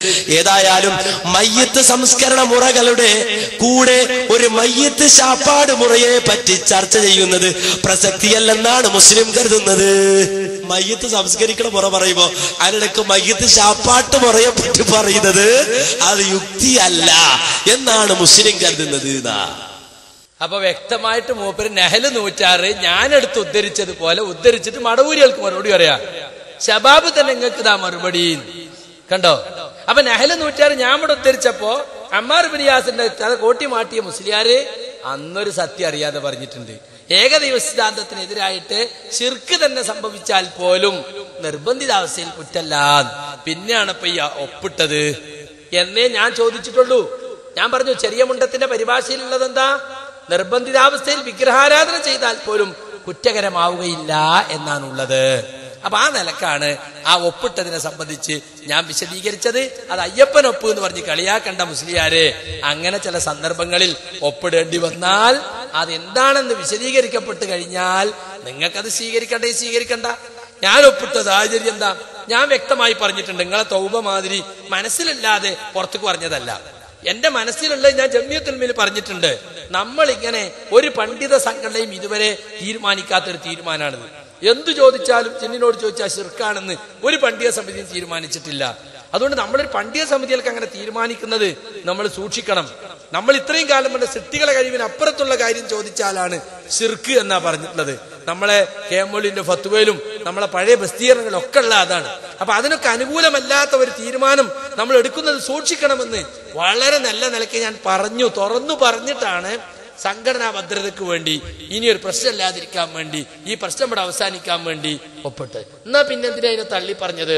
ഏതായാലും മയ്യത്ത് സംസ്കരണ മുറകളുടെ കൂടെ ഒരു മയ്യത്ത് ശാപ്പാട് മുറയെ പറ്റി ചർച്ച ചെയ്യുന്നത് പ്രസക്തിയല്ലെന്നാണ് മുസ്ലിം കരുതുന്നത് മയ്യത്ത് സംസ്കരിക്കണ മുറ പറയുമ്പോ അതിനിടക്ക് മയ്യത്ത് ശാപ്പാട്ട് മുറയെ പറ്റി പറയുന്നത് അത് യുക്തിയല്ല എന്നാണ് മുസ്ലിം കരുതുന്നത് എന്നാ അപ്പൊ വ്യക്തമായിട്ട് മൂപ്പര് നെഹല് നൂറ്റാറ് ഞാനെടുത്ത് ഉദ്ധരിച്ചതുപോലെ ഉദ്ധരിച്ചിട്ട് മടവൂരികൾക്ക് മറുപടി പറയാ ശബാബ് തന്നെ നിങ്ങൾക്ക് ഇതാ മറുപടി കണ്ടോ അപ്പൊ നെഹല് നൂറ്റാറ് ഞാൻ ഇവിടെ ഉദ്ധരിച്ചപ്പോ അമ്മാർ ബിനിയാസിന്റെ അത് കോട്ടി മാട്ടിയ മുസ്ലിയാര് അന്നൊരു സത്യം അറിയാതെ പറഞ്ഞിട്ടുണ്ട് ഏകദൈവ സിദ്ധാന്തത്തിനെതിരായിട്ട് ശിർക്ക് തന്നെ സംഭവിച്ചാൽ പോലും നിർബന്ധിതാവസ്ഥയിൽ കുറ്റല്ല പിന്നെയാണ് ഇപ്പൊ ഈ ഒപ്പിട്ടത് എന്നേ ഞാൻ ചോദിച്ചിട്ടുള്ളൂ ഞാൻ പറഞ്ഞു ചെറിയ മുണ്ടത്തിന്റെ പരിഭാഷയിലുള്ളത് എന്താ നിർബന്ധിതാവസ്ഥയിൽ വിഗ്രഹാരാധന ചെയ്താൽ പോലും കുറ്റകരമാവുകയില്ല എന്നാണുള്ളത് അപ്പൊ ആ നിലക്കാണ് ആ ഒപ്പിട്ടതിനെ സംബന്ധിച്ച് ഞാൻ വിശദീകരിച്ചത് അത് അയ്യപ്പനൊപ്പ് എന്ന് പറഞ്ഞ് കളിയാക്കണ്ട മുസ്ലിയാരെ അങ്ങനെ ചില സന്ദർഭങ്ങളിൽ ഒപ്പിടേണ്ടി വന്നാൽ അത് എന്താണെന്ന് വിശദീകരിക്കപ്പെട്ട് കഴിഞ്ഞാൽ നിങ്ങൾക്കത് സ്വീകരിക്കണ്ടേ സ്വീകരിക്കണ്ട ഞാൻ ഒപ്പിട്ട സാഹചര്യം എന്താ ഞാൻ വ്യക്തമായി പറഞ്ഞിട്ടുണ്ട് നിങ്ങളെ തൗബ മാതിരി മനസ്സിലല്ലാതെ പുറത്തേക്ക് പറഞ്ഞതല്ല എന്റെ മനസ്സിലുള്ള ഞാൻ ജമ്മിയത്തുൽമിൽ പറഞ്ഞിട്ടുണ്ട് നമ്മൾ ഇങ്ങനെ ഒരു പണ്ഡിത സംഘടനയും ഇതുവരെ തീരുമാനിക്കാത്തൊരു തീരുമാനമാണിത് എന്തു ചോദിച്ചാലും ചെന്നിനോട് ചോദിച്ചാൽ ശിർക്കാണെന്ന് ഒരു പണ്ഡിത സമിതിയും തീരുമാനിച്ചിട്ടില്ല അതുകൊണ്ട് നമ്മളൊരു പണ്ഡിത സമിതികൾക്ക് അങ്ങനെ തീരുമാനിക്കുന്നത് നമ്മൾ സൂക്ഷിക്കണം നമ്മൾ ഇത്രയും കാലം കൊണ്ട് സൃഷ്ടികളെ കഴിവിന് അപ്പുറത്തുള്ള കാര്യം ചോദിച്ചാലാണ് ഷിർക്ക് എന്നാ പറഞ്ഞിട്ടുള്ളത് നമ്മളെ കേമോളിന്റെ ഫത്തുവയിലും നമ്മളെ പഴയ പ്രസിദ്ധീകരണങ്ങളിലും ഒക്കെ ഉള്ള അതാണ് അപ്പൊ അതിനൊക്കെ അനുകൂലമല്ലാത്ത ഒരു തീരുമാനം നമ്മൾ എടുക്കുന്നത് സൂക്ഷിക്കണമെന്ന് വളരെ നല്ല നിലയ്ക്ക് ഞാൻ പറഞ്ഞു തുറന്നു പറഞ്ഞിട്ടാണ് സംഘടനാ ഭദ്രതയ്ക്ക് വേണ്ടി ഇനി ഒരു പ്രശ്നമില്ലാതിരിക്കാൻ വേണ്ടി ഈ പ്രശ്നം ഇവിടെ അവസാനിക്കാൻ വേണ്ടി ഒപ്പിട്ട് എന്നാ പിന്നെ എന്തിനാ അതിനെ തള്ളി പറഞ്ഞത്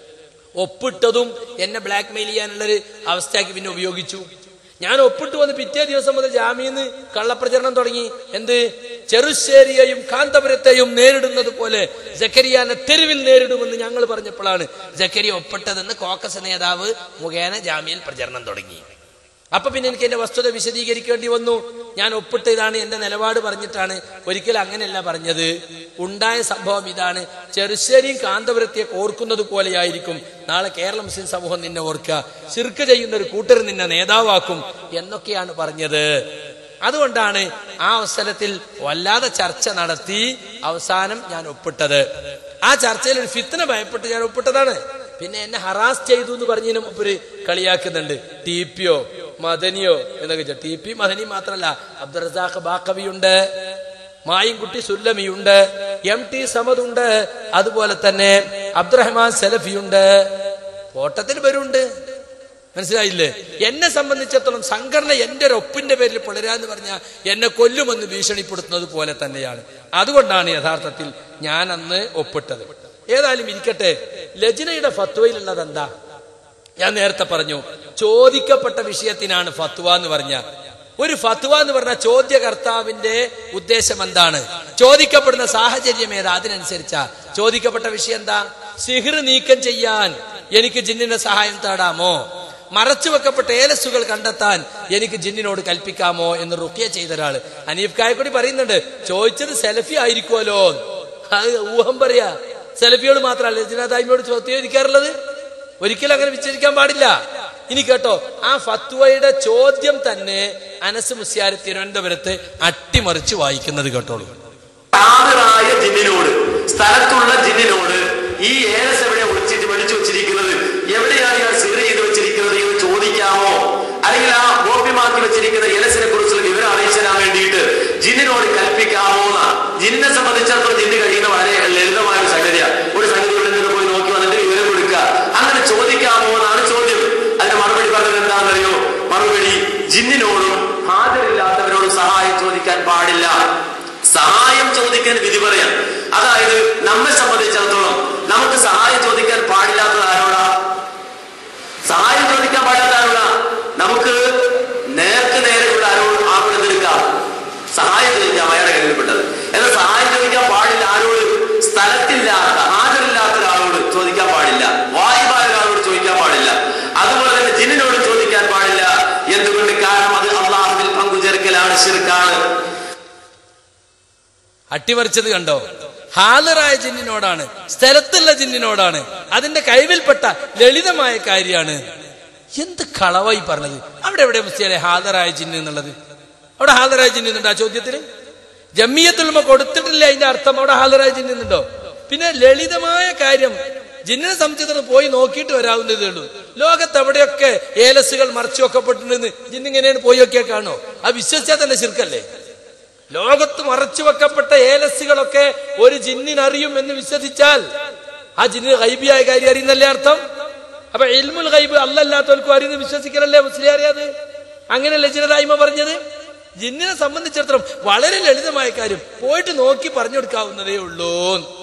ഒപ്പിട്ടതും എന്നെ ബ്ലാക്ക് മെയിൽ ചെയ്യാനുള്ളൊരു അവസ്ഥയാക്കി പിന്നെ ഉപയോഗിച്ചു ഞാൻ ഒപ്പിട്ട് വന്ന് പിറ്റേ ദിവസം മുതൽ ജാമ്യന്ന് കള്ളപ്രചരണം തുടങ്ങി എന്ത് ചെറുശ്ശേരിയെയും കാന്തപുരത്തെയും നേരിടുന്നത് പോലെ ജക്കരിയാനെ തെരുവിൽ നേരിടുമെന്ന് ഞങ്ങൾ പറഞ്ഞപ്പോഴാണ് ജക്കരിയ ഒപ്പിട്ടതെന്ന് കോക്കസ് നേതാവ് മുഖേന ജാമ്യയിൽ പ്രചരണം തുടങ്ങി അപ്പൊ പിന്നെ എനിക്ക് എന്റെ വസ്തുത വിശദീകരിക്കേണ്ടി വന്നു ഞാൻ ഒപ്പിട്ട ഇതാണ് എന്റെ നിലപാട് പറഞ്ഞിട്ടാണ് ഒരിക്കലും അങ്ങനെയല്ല പറഞ്ഞത് ഉണ്ടായ സംഭവം ഇതാണ് ചെറുശ്ശേരിയും കാന്തപുരത്തെ ഓർക്കുന്നത് പോലെയായിരിക്കും നാളെ കേരള മുസ്ലിം സമൂഹം നിന്നെ ഓർക്കുക ശിർക്ക് ചെയ്യുന്ന ഒരു കൂട്ടർ നിന്നെ നേതാവാക്കും എന്നൊക്കെയാണ് പറഞ്ഞത് അതുകൊണ്ടാണ് ആ അവസരത്തിൽ വല്ലാതെ ചർച്ച നടത്തി അവസാനം ഞാൻ ഒപ്പിട്ടത് ആ ചർച്ചയിൽ ഒരു ഫിത്തിനെ ഭയപ്പെട്ട് ഞാൻ ഒപ്പിട്ടതാണ് പിന്നെ എന്നെ ഹറാസ് ചെയ്തു എന്ന് പറഞ്ഞതിനും ഒരു കളിയാക്കുന്നുണ്ട് ടി പിയോ മദനിയോ എന്നൊക്കെ വെച്ചാൽ ടി പി മദനി മാത്രല്ല അബ്ദുറസാഖ് ബാക്കവിയുണ്ട് മായിൻകുട്ടി സുല്ലമിയുണ്ട് എം ടി സമദ് ഉണ്ട് അതുപോലെ തന്നെ അബ്ദുറഹ്മാൻ സലഫിയുണ്ട് ഓട്ടത്തിൽ വരുണ്ട് മനസ്സിലായില്ലേ എന്നെ സംബന്ധിച്ചിടത്തോളം സംഘടന എന്റെ ഒരു ഒപ്പിന്റെ പേരിൽ പിളരാന്ന് പറഞ്ഞാൽ എന്നെ കൊല്ലുമെന്ന് ഭീഷണിപ്പെടുത്തുന്നത് പോലെ തന്നെയാണ് അതുകൊണ്ടാണ് യഥാർത്ഥത്തിൽ ഞാൻ അന്ന് ഒപ്പിട്ടത് ഏതായാലും ഇരിക്കട്ടെ ലജ്നയുടെ ഫത്വയിലുള്ളത് എന്താ ഞാൻ നേരത്തെ പറഞ്ഞു ചോദിക്കപ്പെട്ട വിഷയത്തിനാണ് ഫത്വ എന്ന് പറഞ്ഞ ഒരു ഫത്വ എന്ന് പറഞ്ഞ ചോദ്യകർത്താവിന്റെ ഉദ്ദേശം എന്താണ് ചോദിക്കപ്പെടുന്ന സാഹചര്യം ഏതാ അതിനനുസരിച്ചാ ചോദിക്കപ്പെട്ട വിഷയം എന്താ സിഹിർ നീക്കം ചെയ്യാൻ എനിക്ക് ജിന്നിന്റെ സഹായം തേടാമോ മറച്ചു വെക്കപ്പെട്ട ഏലസുകൾ കണ്ടെത്താൻ എനിക്ക് ജിന്നിനോട് കൽപ്പിക്കാമോ എന്ന് റുക്കിയ ചെയ്ത ഒരാള് അനീഫ് കായക്കൊടി പറയുന്നുണ്ട് ചോദിച്ചത് സെൽഫി ആയിരിക്കുമല്ലോ അത് ഊഹം പറയാ സെൽഫിയോട് മാത്രമല്ല ജിനാദായ്മയോട് ചോദിക്കാറുള്ളത് ഒരിക്കലും അങ്ങനെ വിച്ഛേദിക്കാൻ പാടില്ല ഇനി കേട്ടോ ആ ഫത്വയുടെ ചോദ്യം തന്നെ അനസ് മുസ്യാരി തിരുവനന്തപുരത്ത് അട്ടിമറിച്ച് വായിക്കുന്നത് കേട്ടോളൂ ഹാജരായ ജിന്നിനോട് സ്ഥലത്തുള്ള ജിന്നിനോട് ഈ ഏലസ് എവിടെ ഒളിച്ചിട്ട് വെളിച്ചു വെച്ചിരിക്കുന്നത് എവിടെയാണ് ഇയാൾ സിർ ചെയ്ത് വെച്ചിരിക്കുന്നത് എന്ന് ചോദിക്കാമോ അല്ലെങ്കിൽ ആ ഗോപ്യമാക്കി വെച്ചിരിക്കുന്ന ഏലസിനെ കുറിച്ചുള്ള വിവരം അറിയിച്ചു തരാൻ വേണ്ടിയിട്ട് ജിന്നിനോട് കൽപ്പിക്കാമോ എന്നാ ജിന്നിനെ സംബന്ധിച്ചിടത്തോളം ജിന്ന് കഴിയുന്ന വളരെ ലളിതമായ ഒരു സംഗതിയാണ് ഒരു സംഗതി ഇവിടെ നിന്ന് പോയി നോക്കി വന്നിട്ട് വിവരം കൊടുക്കുക അങ്ങനെ ചോദിക്കാമോ എന്നാണ് ചോദ്യം അതിന്റെ മറുപടി പറഞ്ഞത് എന്താണെന്നറിയോ മറുപടി ജിന്നിനോടും ഹാജരില്ലാത്തവരോടും സഹായം ചോദിക്കാൻ പാടില്ല സഹായം ചോദിക്കാൻ വിധി പറയാം അതായത് നമ്മെ സംബന്ധിച്ചിടത്തോളം നമുക്ക് സഹായം ചോദിക്കാൻ പാടില്ലാത്തത് ആരോടാ സഹായം ചോദിക്കാൻ പാടില്ലാത്ത ആരോടാ നമുക്ക് നേർക്ക് നേരെയുള്ള ആരോട് ആരോട് എന്തെടുക്കാം സഹായം ചോദിക്കാം അയാളുടെ കയ്യിൽപ്പെട്ടത് എന്നാൽ സഹായം ചോദിക്കാൻ പാടില്ല ആരോട് സ്ഥലത്തില്ലാത്ത ഹാജരില്ലാത്ത ഒരാളോട് ചോദിക്കാൻ പാടില്ല വായുവായ ഒരാളോട് ചോദിക്കാൻ പാടില്ല അതുപോലെ തന്നെ ജിന്നിനോട് ചോദിക്കാൻ പാടില്ല എന്തുകൊണ്ട് കാരണം അത് അള്ളാഹുവിൽ പങ്കുചേർക്കലാണ് ശിർക്കാണ് അട്ടിമറിച്ചത് കണ്ടോ ഹാജറായ ജിന്നിനോടാണ് സ്ഥലത്തുള്ള ജിന്നിനോടാണ് അതിന്റെ കഴിവിൽപ്പെട്ട ലളിതമായ കാര്യമാണ് എന്ത് കളവായി പറഞ്ഞത് അവിടെ എവിടെ മുസ്ലിയാലെ ഹാജരായ ചിഹ്നം എന്നുള്ളത് അവിടെ ഹാജരായ ചിഹ്നം ഉണ്ടോ ആ ചോദ്യത്തിന് ജമ്മിയത്തുൽമ കൊടുത്തിട്ടില്ല അതിന്റെ അർത്ഥം അവിടെ ഹാജരായ ചിഹ്നം ഉണ്ടോ പിന്നെ ലളിതമായ കാര്യം ജിന്നിനെ സംബന്ധിച്ചിടത്തോളം പോയി നോക്കിയിട്ട് വരാവുന്നതേ ഉള്ളൂ ലോകത്ത് എവിടെയൊക്കെ ഏലസുകൾ മറച്ചു വെക്കപ്പെട്ടിട്ടുണ്ടെന്ന് ജിന്നിങ്ങനെയാണ് പോയി നോക്കിയാൽ കാണോ അത് വിശ്വസിച്ചാൽ തന്നെ ശിർക്കല്ലേ ലോകത്ത് മറച്ചു വെക്കപ്പെട്ട ഏലസുകളൊക്കെ ഒരു ജിന്നിനറിയും എന്ന് വിശ്വസിച്ചാൽ ആ ജിന്നിന് ഗൈബിയായ കാര്യം അറിയുന്നല്ലേ അർത്ഥം അപ്പൊ ഇൽമുൽ ഗൈബ് അല്ലല്ലാത്തവർക്കും അറിയുന്ന വിശ്വസിക്കലല്ലേ മുസ്ലിം അറിയാതെ അങ്ങനെയല്ലേ ജിനതായ്മ പറഞ്ഞത് ജിന്നിനെ സംബന്ധിച്ചിടത്തോളം വളരെ ലളിതമായ കാര്യം പോയിട്ട് നോക്കി പറഞ്ഞു കൊടുക്കാവുന്നതേ ഉള്ളൂ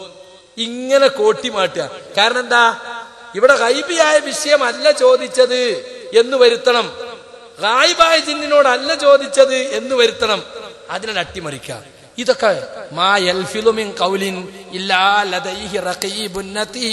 ഇങ്ങനെ കോട്ടിമാട്ടുക കാരണം എന്താ ഇവിടെ ഗൈബിയായ വിഷയമല്ല ചോദിച്ചത് എന്ന് വരുത്തണം ഗായിബായ ജിന്നിനോടല്ല ചോദിച്ചത് എന്ന് വരുത്തണം അതിനെ അട്ടിമറിക്കാം ഇതൊക്കെ മാ യൽഫിലു മിൻ ഖൗലിൻ ഇല്ലാ ലദൈഹി റഖീബുൻ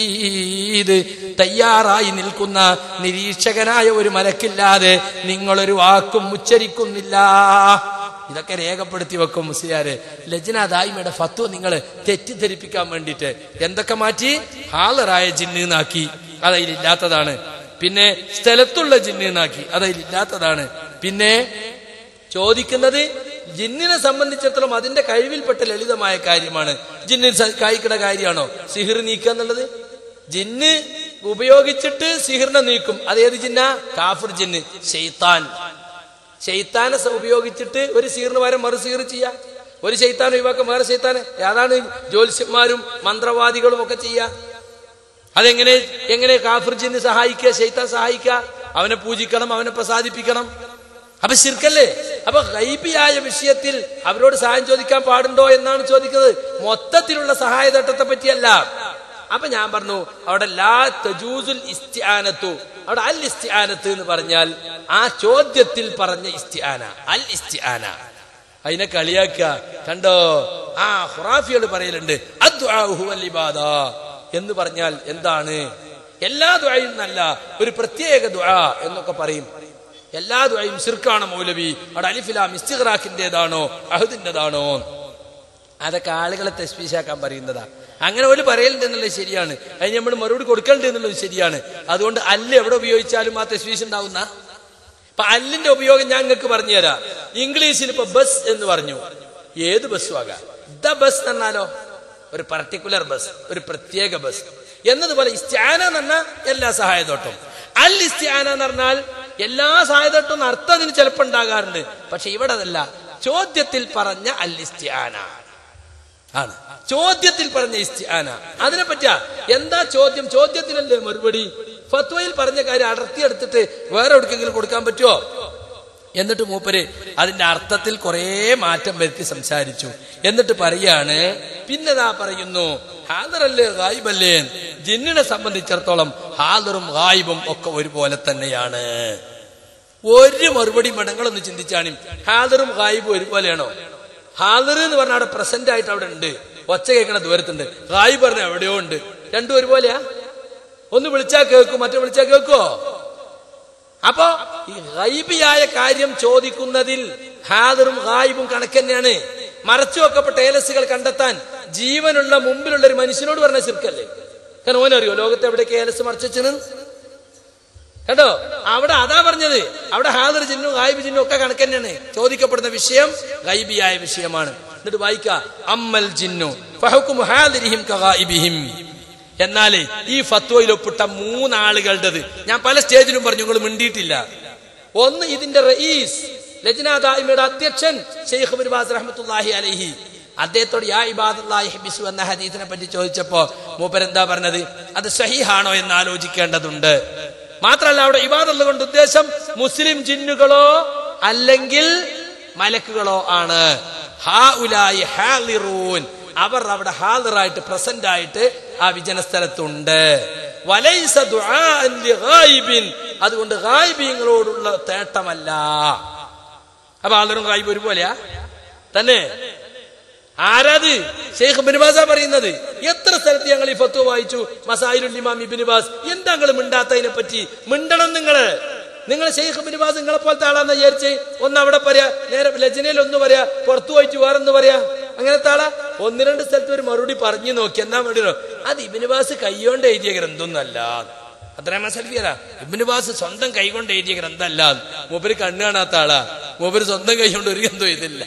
നതീദ് തയ്യാറായി നിൽക്കുന്ന നിരീക്ഷകനായ ഒരു മലക്കില്ലാതെ നിങ്ങളൊരു വാക്കും ഉച്ചരിക്കുന്നില്ല ഇതൊക്കെ രേഖപ്പെടുത്തി വെക്കും മുസ്ലിയാര് ലജ്ന ദായിമയുടെ ഫത്വ നിങ്ങൾ തെറ്റിദ്ധരിപ്പിക്കാൻ വേണ്ടിയിട്ട് എന്തൊക്കെ മാറ്റി ഹാളറായ ജിന്നാക്കി അതതിലില്ലാത്തതാണ് പിന്നെ സ്ഥലത്തുള്ള ജിന്നാക്കി അതതിലില്ലാത്തതാണ് പിന്നെ ചോദിക്കുന്നത് ജിന്നിനെ സംബന്ധിച്ചിടത്തോളം അതിന്റെ കഴിവിൽപ്പെട്ട ലളിതമായ കാര്യമാണ് ജിന്നിന് സ- കായ്ക്കണ കാര്യമാണോ സിഹിർ നീക്കുക എന്നുള്ളത് ജിന്ന് ഉപയോഗിച്ചിട്ട് സിഹിറിനെ നീക്കും അതേത് ജിന്ന കാഫിർ ജിന്ന് ഷെയ്ത്താൻ ഷെയ്ത്താനെ സ- ഉപയോഗിച്ചിട്ട് ഒരു സീറിന് പകരം മറു സീർ ചെയ്യാം ഒരു ശൈത്താൻ ഒഴിവാക്കാൻ വേറെ ശൈത്താനെ അതാണ് ജ്യോത്സ്യന്മാരും മന്ത്രവാദികളും ഒക്കെ ചെയ്യുക അതെങ്ങനെ എങ്ങനെ കാഫിർ ജിന്ന് സഹായിക്കുക ശൈത്താൻ സഹായിക്കുക അവനെ പൂജിക്കണം അവനെ പ്രസാദിപ്പിക്കണം അപ്പൊ ശിർക്കല്ലേ അപ്പൊ ഗൈബിയായ വിഷയത്തിൽ അവരോട് സഹായം ചോദിക്കാൻ പാടുണ്ടോ എന്നാണ് ചോദിക്കുന്നത് മൊത്തത്തിലുള്ള സഹായതട്ടത്തെ പറ്റിയല്ല അപ്പൊ ഞാൻ പറഞ്ഞു അവിടെ ലാ തജൂസുൽ ഇസ്തിആനത്തു അവിടെ അൽ ഇസ്തിആനത്ത് എന്ന് പറഞ്ഞാൽ ആ ചോദ്യത്തിൽ പറഞ്ഞ ഇസ്തിആന അൽ ഇസ്തിആന അതിനെ കളിയാക്കുക കണ്ടോ ആ ഖുറാഫികൾ പറയലുണ്ട് അദ്ദുആഉ ഹുവൽ ഇബാദ എന്ന് പറഞ്ഞാൽ എന്താണ് എല്ലാ ദുആയും നല്ല ഒരു പ്രത്യേക ദുആ എന്നൊക്കെ പറയും എല്ലാ ദുആയും ശിർക്കാണ് മൗലവി അവിടെ അലിഫിലാം ഇസ്തിഖ്റാഖിന്റേതാണോ അഹദിന്റേതാണോ അതൊക്കെ ആളുകളെ തെസ്പീശാക്കാൻ പറയുന്നതാ അങ്ങനെ ഒരു പറയലുണ്ട് എന്നുള്ളത് ശരിയാണ് അതിന് നമ്മൾ മറുപടി കൊടുക്കലുണ്ട് എന്നുള്ളത് ശരിയാണ് അതുകൊണ്ട് അല്ല് എവിടെ ഉപയോഗിച്ചാലും ആ തെസ്പീസ് ഉണ്ടാവുന്ന ഇപ്പൊ അല്ലിന്റെ ഉപയോഗം ഞാൻ നിങ്ങൾക്ക് പറഞ്ഞുതരാം ഇംഗ്ലീഷിൽ ഇപ്പൊ ബസ് എന്ന് പറഞ്ഞു ഏത് ബസ്സും ആകാം ദ ബസ് എന്നാലോ ഒരു പർട്ടിക്കുലർ ബസ് ഒരു പ്രത്യേക ബസ് എന്നതുപോലെ ഇസ്ത്യാന എന്ന് പറഞ്ഞാൽ എല്ലാ സഹായതോട്ടം അൽ ഇസ്ത്യാന എന്ന് പറഞ്ഞാൽ എല്ലാ സഹായതോട്ടം അർത്ഥം അതിന് ചിലപ്പോൾ ഉണ്ടാകാറുണ്ട് പക്ഷെ ഇവിടെ അതല്ല ചോദ്യത്തിൽ പറഞ്ഞ അൽ ഇസ്ത്യാന ആണ് ചോദ്യത്തിൽ പറഞ്ഞ ഇസ്തിആന അതിനെ പറ്റിയ എന്താ ചോദ്യം ചോദ്യത്തിനല്ലേ മറുപടി ഫത്വയിൽ പറഞ്ഞ കാര്യം അടർത്തിയെടുത്തിട്ട് വേറെ എവിടേക്കെങ്കിലും കൊടുക്കാൻ പറ്റുമോ എന്നിട്ട് മൂപ്പര് അതിന്റെ അർത്ഥത്തിൽ കുറെ മാറ്റം വരുത്തി സംസാരിച്ചു എന്നിട്ട് പറയാണ് പിന്നെതാ പറയുന്നു ഹാദറല്ലേ ഗായിബല്ലേ ജിന്നിനെ സംബന്ധിച്ചിടത്തോളം ഹാദറും ഗായിബും ഒക്കെ ഒരുപോലെ തന്നെയാണ് ഒരു മറുപടി മടങ്ങളൊന്ന് ചിന്തിച്ചാണ് ഹാദറും ഗായിബും ഒരുപോലെയാണോ ഹാദർ എന്ന് പറഞ്ഞാൽ അവിടെ പ്രസന്റ് ആയിട്ട് അവിടെ ഉണ്ട് ഒച്ച കേൾക്കണ ദൂരത്തുണ്ട് ഗായിബ് പറഞ്ഞ എവിടെയോ ഉണ്ട് രണ്ടും ഒരുപോലെയാ ഒന്ന് വിളിച്ചാ കേൾക്കും മറ്റേ വിളിച്ചാ കേൾക്കോ അപ്പോ ഈ ഗൈബിയായ കാര്യം ചോദിക്കുന്നതിൽ ഹാദറും ഗായിബും കണക്ക് തന്നെയാണ് മറച്ചു വെക്കപ്പെട്ട ഏലസുകൾ കണ്ടെത്താൻ ജീവനുള്ള മുമ്പിലുള്ള ഒരു മനുഷ്യനോട് പറഞ്ഞ ശിർക്കല്ലേ കാരണം ഓനറിയോ ലോകത്ത് എവിടെയൊക്കെ ഏലസ് മറച്ചു വെച്ചെന്ന് കേട്ടോ അവിടെ അതാ പറഞ്ഞത് അവിടെ ഹാദർ ചിഹ്നവും ഗായിബ് ചിഹ്നവും ഒക്കെ കണക്ക് തന്നെയാണ് ചോദിക്കപ്പെടുന്ന വിഷയം ഗൈബിയായ വിഷയമാണ് എന്നിട്ട് വായിക്ക അമ്മൽ ജിന്നു ഫഹുക്കും ഹാദിരിഹിം കഗായിബിഹിം എന്നാലേ ഈ ഫത്വയിൽ ഒപ്പിട്ട മൂന്നാളുകളുടേത് ഞാൻ പല സ്റ്റേജിലും പറഞ്ഞു നിങ്ങൾ മിണ്ടിയിട്ടില്ല ഒന്ന് ഇതിന്റെ റയീസ് ലജ്നാദായ്മയുടെ അധ്യക്ഷൻ ഷെയ്ഖ് ബിർബാസ് റഹ്മത്തുല്ലാഹി അലൈഹി അദ്ദേഹത്തോട് യാ ഇബാദുല്ലാഹി ഹബിസു എന്ന ഹദീസിനെ പറ്റി ചോദിച്ചപ്പോ മൂപ്പർ എന്താ പറഞ്ഞത് അത് സഹിഹാണോ എന്ന് ആലോചിക്കേണ്ടതുണ്ട് മാത്രല്ല അവിടെ ഇബാദുള്ള കൊണ്ട് ഉദ്ദേശം മുസ്ലിം ജിന്നുകളോ അല്ലെങ്കിൽ മലക്കുകളോ ആണ് ഹാ ഉലായി ഹാലിറൂൻ അവർ അവിടെ ഹാലിറായിട്ട് പ്രസന്റ് ആയിട്ട് ആ വിജന സ്ഥലത്തുണ്ട് വലൈസ ദുആഅൻ ലിഗായിബിൻ അതുകൊണ്ട് ഗായിബീങ്ങളോടുള്ള തേട്ടമല്ല അപ്പൊ ആളും ഗായിബ് ഒരുപോലെയാ തന്നെ ആരാത് ഷെയ്ഖ് ബിനുബാസ പറയുന്നത് എത്ര സ്ഥലത്ത് ഞങ്ങൾ ഈ ഫത്വ വായിച്ചു മസായിലുൽ ഇമാം ഇബിനുബാസ് എന്താ നിങ്ങൾ മിണ്ടാത്തതിനെ പറ്റി മിണ്ടണം നിങ്ങള് നിങ്ങൾ ഷെയ്ഖ് ബിനുബാസ് നിങ്ങളെ പോലത്തെ ആളാന്ന് വിചാരിച്ച് ഒന്ന് അവിടെ പറയാ നേരെ ലജനയിൽ ഒന്ന് പറയാ പുറത്തു പോയിട്ട് വേറൊന്ന് പറയാ അങ്ങനത്തെ ആളാ ഒന്ന് രണ്ട് സ്ഥലത്ത് ഒരു മറുപടി പറഞ്ഞു നോക്കി എന്നാ വേണ്ടിയോ അത് ഇബിനുബാസ് കൈയോണ്ട് എഴുതിയ ഗ്രന്ഥമൊന്നല്ല അബ്ദുറഹ്മാൻ സൽഫിയല്ല ഇബ്നു ബാസ് സ്വന്തം കൈകൊണ്ട് എഴുതിയ ഗ്രന്ഥമല്ല മൂപ്പര് കണ്ണു കാണാത്ത ആളാ മൂപ്പര് സ്വന്തം കൈകൊണ്ട് ഒരു ഗ്രന്ഥം എഴുതില്ല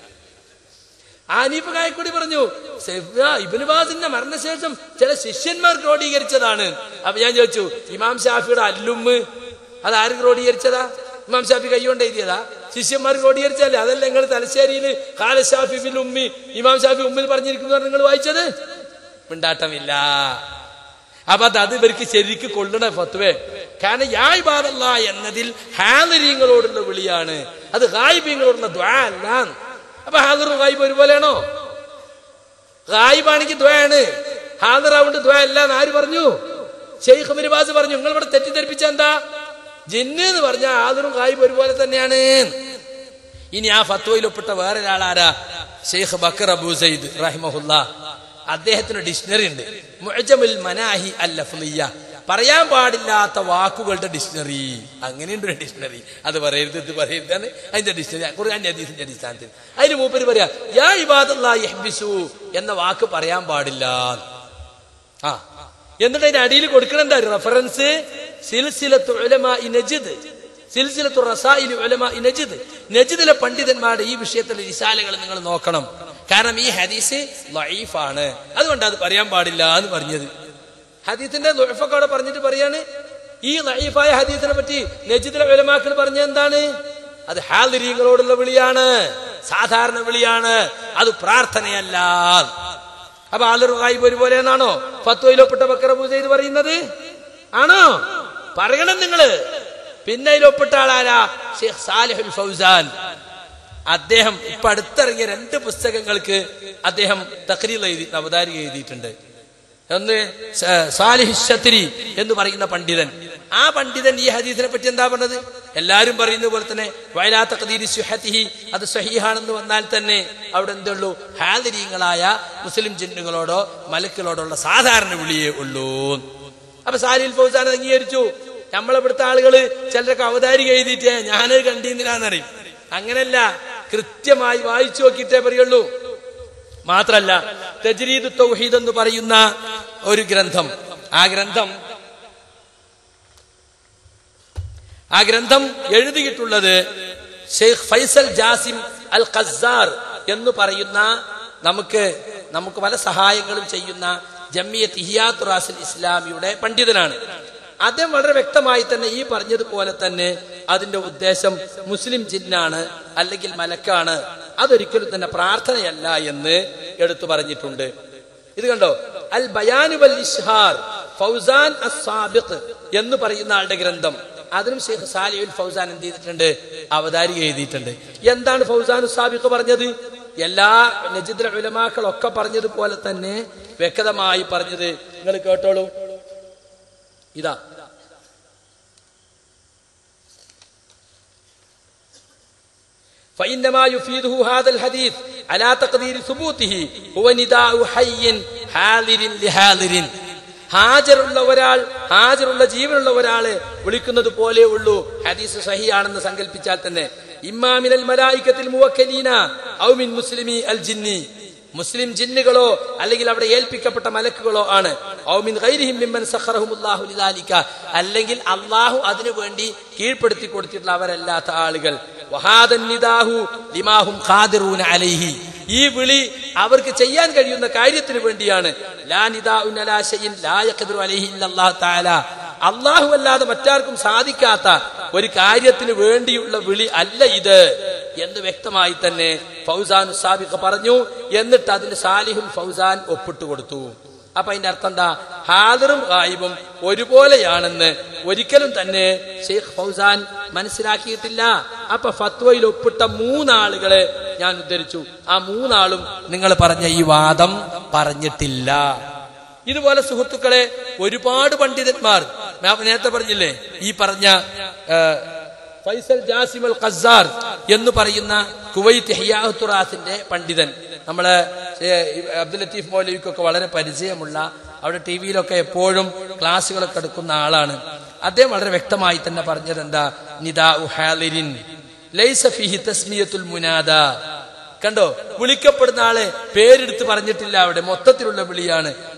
ആനീഫ് കായക്കൂടി പറഞ്ഞു സെവ്വ- ഇബ്നു ബാസിന്റെ മരണശേഷം ചില ശിഷ്യന്മാർ ക്രോഡീകരിച്ചതാണ് അപ്പൊ ഞാൻ ചോദിച്ചു ഇമാം ഷാഫിയുടെ അല്ലുമ്മ് അത് ആര് ക്രോഡീകരിച്ചതാ ഇമാം ഷാഫി കൈകൊണ്ട് എഴുതിയതാ ശിഷ്യന്മാർ ക്രോഡീകരിച്ചല്ലേ അതല്ല നിങ്ങൾ തലശ്ശേരിയിൽ കാല ഷാഫി ഫിൽ ഉമ്മി ഇമാം ഷാഫി ഉമ്മിൽ പറഞ്ഞിരിക്കുന്നു നിങ്ങൾ വായിച്ചത് മിണ്ടാട്ടമില്ല അപ്പൊ അത് അത് ഇവർക്ക് ശരിക്ക് കൊള്ളണ ഫത്വേ കാരണം യായ് ബാദല്ല എന്നതിൽ ഹാദരീങ്ങളോടുള്ള വിളിയാണ് അത് ഗായിബീങ്ങളോടുള്ള ദ്വാ അല്ല അപ്പൊ ഹാദറും ഗായിബ് ഒരുപോലെയാണോ ഗായിബാണെങ്കിൽ ദ്വയാണ് ഹാദറാവുണ്ട് ദ്വ അല്ല എന്ന് ആര് പറഞ്ഞു ഷെയ്ഖ് മിർബാസ് പറഞ്ഞു നിങ്ങൾ ഇവിടെ തെറ്റിദ്ധരിപ്പിച്ച എന്താ ജിന്ന് എന്ന് പറഞ്ഞ ഹാദറും ഗായിബ് ഒരുപോലെ തന്നെയാണ് ഇനി ആ ഫത്വയിൽ ഒപ്പിട്ട വേറെ ഒരാളാരാ ഷെയ്ഖ് ബക്കർ അബൂ സയ്യിദ് റഹിമഹുല്ല അദ്ദേഹത്തിന് ഡിക്ഷണറി ഉണ്ട് മുഅ്ജമുൽ മനാഹി അൽ ലഫ്ലിയ്യ പറയാൻ പാടില്ലാത്ത വാക്കുകളുടെ ഡിക്ഷണറി അങ്ങനെയുണ്ട് ഒരു ഡിക്ഷണറി അത് പറയരുത് ഇത് പറയരുതാണ് അതിന്റെ ഡിക്ഷണറി ഖുർആൻ ഹദീസിന്റെ അടിസ്ഥാനത്തിൽ അതിന് മൂപ്പര് പറയാ യാ ഇബാദല്ലാഹി യഹ്ബിസു എന്ന വാക്ക് പറയാൻ പാടില്ല ആ എന്നിട്ട് അതിന്റെ അടിയിൽ കൊടുക്കണം എന്താ റെഫറൻസ് സിൽസിലത്തു ഉലമാഇ നജിദ് സിൽസിലത്തു റസായിലി ഉലമാഇ നജിദ് നജിദിലെ പണ്ഡിതന്മാരുടെ ഈ വിഷയത്തിലെ റിസാലകൾ നിങ്ങൾ നോക്കണം കാരണം ഈ ഹദീസ് ലൈഫാണ് അതുകൊണ്ട് അത് പറയാൻ പാടില്ല എന്ന് പറഞ്ഞത് ഹദീസിന്റെ ലൊഫൊക്കെ അവിടെ പറഞ്ഞിട്ട് പറയാണ് ഈ ലൈഫായ ഹദീസിനെ പറ്റി നജിദിലെ ഉലമാക്കൾ പറഞ്ഞ എന്താണ് അത് ഹാലിരീങ്ങളോടുള്ള വിളിയാണ് സാധാരണ വിളിയാണ് അത് പ്രാർത്ഥനയല്ല അപ്പൊ ആലൊരു കായ്പ ഒരുപോലെ എന്നാണോ ഫത്വയിലൊപ്പെട്ട ബക്കറ പൂജ ചെയ്ത് പറയുന്നത് ആണോ പറയണം നിങ്ങള് പിന്നെ അതിലൊപ്പെട്ട ആളാരാ ഷെയ്ഖ് സാലിഹുൽ ഫൗസാൻ അദ്ദേഹം ഇപ്പൊ അടുത്തിറങ്ങിയ രണ്ട് പുസ്തകങ്ങൾക്ക് അദ്ദേഹം തക്രീൽ എഴുതി അവതാരിക എഴുതിയിട്ടുണ്ട് ഒന്ന് സ- സാലിഹ് ഷത്രി എന്ന് പറയുന്ന പണ്ഡിതൻ ആ പണ്ഡിതൻ ഈ ഹദീസിനെ പറ്റി എന്താ പറഞ്ഞത് എല്ലാരും പറയുന്ന പോലെ തന്നെ വയലാത്ത ഖദീരി സുഹത്തിഹി അത് സഹീഹാണെന്ന് വന്നാൽ തന്നെ അവിടെ എന്തുള്ളൂ ഹാദരീങ്ങളായ മുസ്ലിം ജിന്നുകളോടോ മലക്കുകളോടുള്ള സാധാരണ വിളിയേ ഉള്ളൂ അപ്പൊ സാലിൽ ഫൗസാൻ അത് അംഗീകരിച്ചു നമ്മളിവിടുത്തെ ആളുകള് ചിലരൊക്കെ അവതാരിക എഴുതിയിട്ടേ ഞാനത് കണ്ടീന്തിനാന്നറിയും അങ്ങനല്ല കൃത്യമായി വായിച്ചു നോക്കിയിട്ടേ പറയുള്ളൂ മാത്രല്ല തജ്രീദ് തൗഹീദ് എന്ന് പറയുന്ന ഒരു ഗ്രന്ഥം ആ ഗ്രന്ഥം ആ ഗ്രന്ഥം എഴുതിയിട്ടുള്ളത് ഷെയ്ഖ് ഫൈസൽ ജാസിം അൽ ഖസാർ എന്ന് പറയുന്ന നമുക്ക് നമുക്ക് പല സഹായങ്ങളും ചെയ്യുന്ന ജമ്മിയത്ത് ഇഹിയാത്ത് റാസുൽ ഇസ്ലാമിയുടെ പണ്ഡിതനാണ് അദ്ദേഹം വളരെ വ്യക്തമായി തന്നെ ഈ പറഞ്ഞതുപോലെ തന്നെ അതിന്റെ ഉദ്ദേശം മുസ്ലിം ജിന്നാണ് അല്ലെങ്കിൽ മലക്കാണ് അതൊരിക്കലും തന്നെ പ്രാർത്ഥനയല്ല എന്ന് എടുത്തു പറഞ്ഞിട്ടുണ്ട് ഇത് കണ്ടോ അൽ ബയാനു വൽ ഇഷ്ഹാർ ഫൗസാൻ അസ്സാബിഖ് എന്ന് പറയുന്ന ആളുടെ ഗ്രന്ഥം അതിനും ഷെയ്ഖ് സാലിഉൽ ഫൗസാൻ എന്ത് ചെയ്തിട്ടുണ്ട് അവതാരിക എഴുതിയിട്ടുണ്ട് എന്താണ് ഫൗസാൻ സാബിഖ് പറഞ്ഞത് എല്ലാ നജിദ്ര ഉലമാക്കളൊക്കെ പറഞ്ഞതുപോലെ തന്നെ വ്യക്തമായി പറഞ്ഞത് നിങ്ങൾ കേട്ടോളൂ ഇതാ فإنما يفيده هذا الحديث على تقدير ثبوته هو نداء حي حاضر لحاضر ഹാജറുള്ള ഒരാൾ ഹാജറുള്ള ജീവനുള്ള ഒരാളെ വിളിക്കുന്നത് പോലെ ഉള്ളൂ ഹദീസ് സഹിയാണെന്ന് സങ്കല്പിച്ചാൽ തന്നെ ഇമാമിനൽ മലായിക്കത്തിൽ മുവക്കലീന ഔ മിൻ മുസ്ലിമി അൽ ജിന്നി മുസ്ലിം ജിന്നുകളോ അല്ലെങ്കിൽ അവിടെ ഏൽപ്പിക്കപ്പെട്ട മലക്കുകളോ ആണ് ഔ മിൻ ഗൈരിഹിം മിമ്മൻ സഖറഹുമുല്ലാഹു ലിദാലിക അല്ലെങ്കിൽ അള്ളാഹു അതിനു വേണ്ടി കീഴ്പ്പെടുത്തി കൊടുത്തിട്ടുള്ള അവരല്ലാത്ത ആളുകൾ വഹാദൻ നിദാഹു ലിമാഹും ഖാദിറൂന അലൈഹി ഈ വിളി അവർക്ക് ചെയ്യാൻ കഴിയുന്ന കാര്യത്തിന് വേണ്ടിയാണ് ലാ നിദാഉൻ അലാ ശൈഇൻ ലാ യഖദിറു അലൈഹി ഇല്ലല്ലാഹു തആല അള്ളാഹു അല്ലാതെ മറ്റാർക്കും സാധിക്കാത്ത ഒരു കാര്യത്തിന് വേണ്ടിയുള്ള വിളി അല്ല ഇത് എന്ന് വ്യക്തമായി തന്നെ ഫൗസാൻ സാബിഖ് പറഞ്ഞു എന്നിട്ട് അതിന് സാലിഹുൽ ഫൗസാൻ ഒപ്പിട്ട് കൊടുത്തു അപ്പൊ അതിന്റെ അർത്ഥം എന്താ ഹാദറും ഗായിബും ഒരുപോലെയാണെന്ന് ഒരിക്കലും തന്നെ ഷെയ്ഖ് ഫൗസാൻ മനസ്സിലാക്കിയിട്ടില്ല അപ്പൊ ഫത്വയിൽ ഒപ്പിട്ട മൂന്നാളുകളെ ഞാൻ ഉദ്ധരിച്ചു ആ മൂന്നാളും നിങ്ങൾ പറഞ്ഞ ഈ വാദം പറഞ്ഞിട്ടില്ല ഇതുപോലെ സുഹൃത്തുക്കളെ ഒരുപാട് പണ്ഡിതന്മാർ ഞാൻ നേരത്തെ പറഞ്ഞില്ലേ ഈ പറഞ്ഞ ആ, ഫൈസൽ ജാസിം അൽ ഖസാർ എന്ന് പറയുന്ന കുവൈത്ത് ഹിയാഹുത്തുറാസിന്റെ പണ്ഡിതൻ നമ്മളെ ഏ, അബ്ദുൽ ലത്തീഫ് മൗലവിക്കൊക്കെ വളരെ പരിചയമുള്ള അവിടെ ടി വിയിലൊക്കെ എപ്പോഴും ക്ലാസ്സുകളൊക്കെ എടുക്കുന്ന ആളാണ് അദ്ദേഹം വളരെ വ്യക്തമായി തന്നെ പറഞ്ഞത് എന്താ നിദാ ഹാലിരിൻ ലൈസ ഫിഹി തസ്മിയത്തുൽ മുനാദ കണ്ടോ വിളിക്കപ്പെടുന്ന ആളെ പേരെടുത്ത് പറഞ്ഞിട്ടില്ല അവിടെ മൊത്തത്തിലുള്ള വിളിയാണ്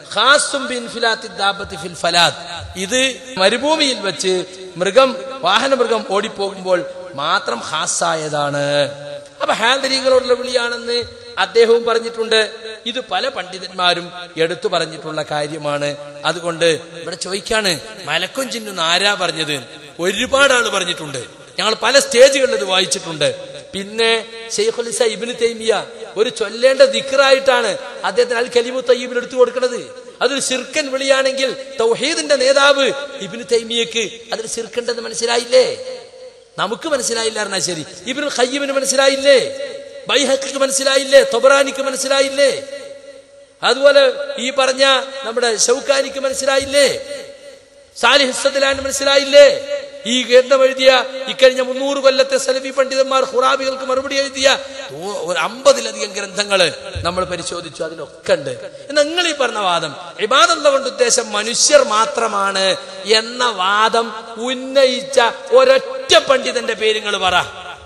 ഖാസും ബിൻഫിലാത്തി ദാബത്തി ഫിൽ ഫലാത്ത് ഇത് മരുഭൂമിയിൽ വെച്ച് മൃഗം വാഹന മൃഗം ഓടിപ്പോകുമ്പോൾ മാത്രം ഹാസായതാണ് അപ്പൊ ഹാദരികളോടുള്ള വിളിയാണെന്ന് അദ്ദേഹവും പറഞ്ഞിട്ടുണ്ട് ഇത് പല പണ്ഡിതന്മാരും എടുത്തു പറഞ്ഞിട്ടുള്ള കാര്യമാണ് അതുകൊണ്ട് ഇവിടെ ചോദിക്കാണ് മലക്കും ചിന്നും ആരാ പറഞ്ഞത് ഒരുപാട് ആള് പറഞ്ഞിട്ടുണ്ട് ഞങ്ങൾ പല സ്റ്റേജുകളിൽ ഇത് വായിച്ചിട്ടുണ്ട് പിന്നെ ഷെയ്ഖുലിസ ഇബിന് തൈമിയ ഒരു ചൊല്ലേണ്ട ദിക്റായിട്ടാണ് അദ്ദേഹത്തിന് അൽ കലിമു തയ്യബിന് എടുത്തു കൊടുക്കുന്നത് അതൊരു ശിർക്കൻ വിളിയാണെങ്കിൽ തൗഹീദിന്റെ നേതാവ് ഇബിന് തൈമിയക്ക് അതിൽ ശിർക്കുണ്ടെന്ന് മനസ്സിലായില്ലേ നമുക്ക് മനസ്സിലായില്ല പറഞ്ഞാൽ ശരി ഇബിന് ഖയ്യിമിന് മനസ്സിലായില്ലേ ബൈഹക്കിക്ക് മനസ്സിലായില്ലേ തൊബറാനിക്ക് മനസ്സിലായില്ലേ അതുപോലെ ഈ പറഞ്ഞ നമ്മുടെ ഷൗക്കാനിക്ക് മനസ്സിലായില്ലേ സാലിഹിസ്സത്തിലാൻ മനസ്സിലായില്ലേ ഈ ഗ്രന്ഥം എഴുതിയ ഇക്കഴിഞ്ഞ മുന്നൂറ് കൊല്ലത്തെ സലഫി പണ്ഡിതന്മാർ ഖുറാബികൾക്ക് മറുപടി എഴുതിയ ഓ- ഒരു അമ്പതിലധികം ഗ്രന്ഥങ്ങള് നമ്മൾ പരിശോധിച്ചു അതിലൊക്കെ ഉണ്ട് എന്നാൽ നിങ്ങൾ ഈ പറഞ്ഞ വാദം ഇബാദല്ല കൊണ്ട് ഉദ്ദേശം മനുഷ്യർ മാത്രമാണ് എന്ന വാദം ഉന്നയിച്ച ഒരൊറ്റ പണ്ഡിതന്റെ പേര് നിങ്ങൾ പറ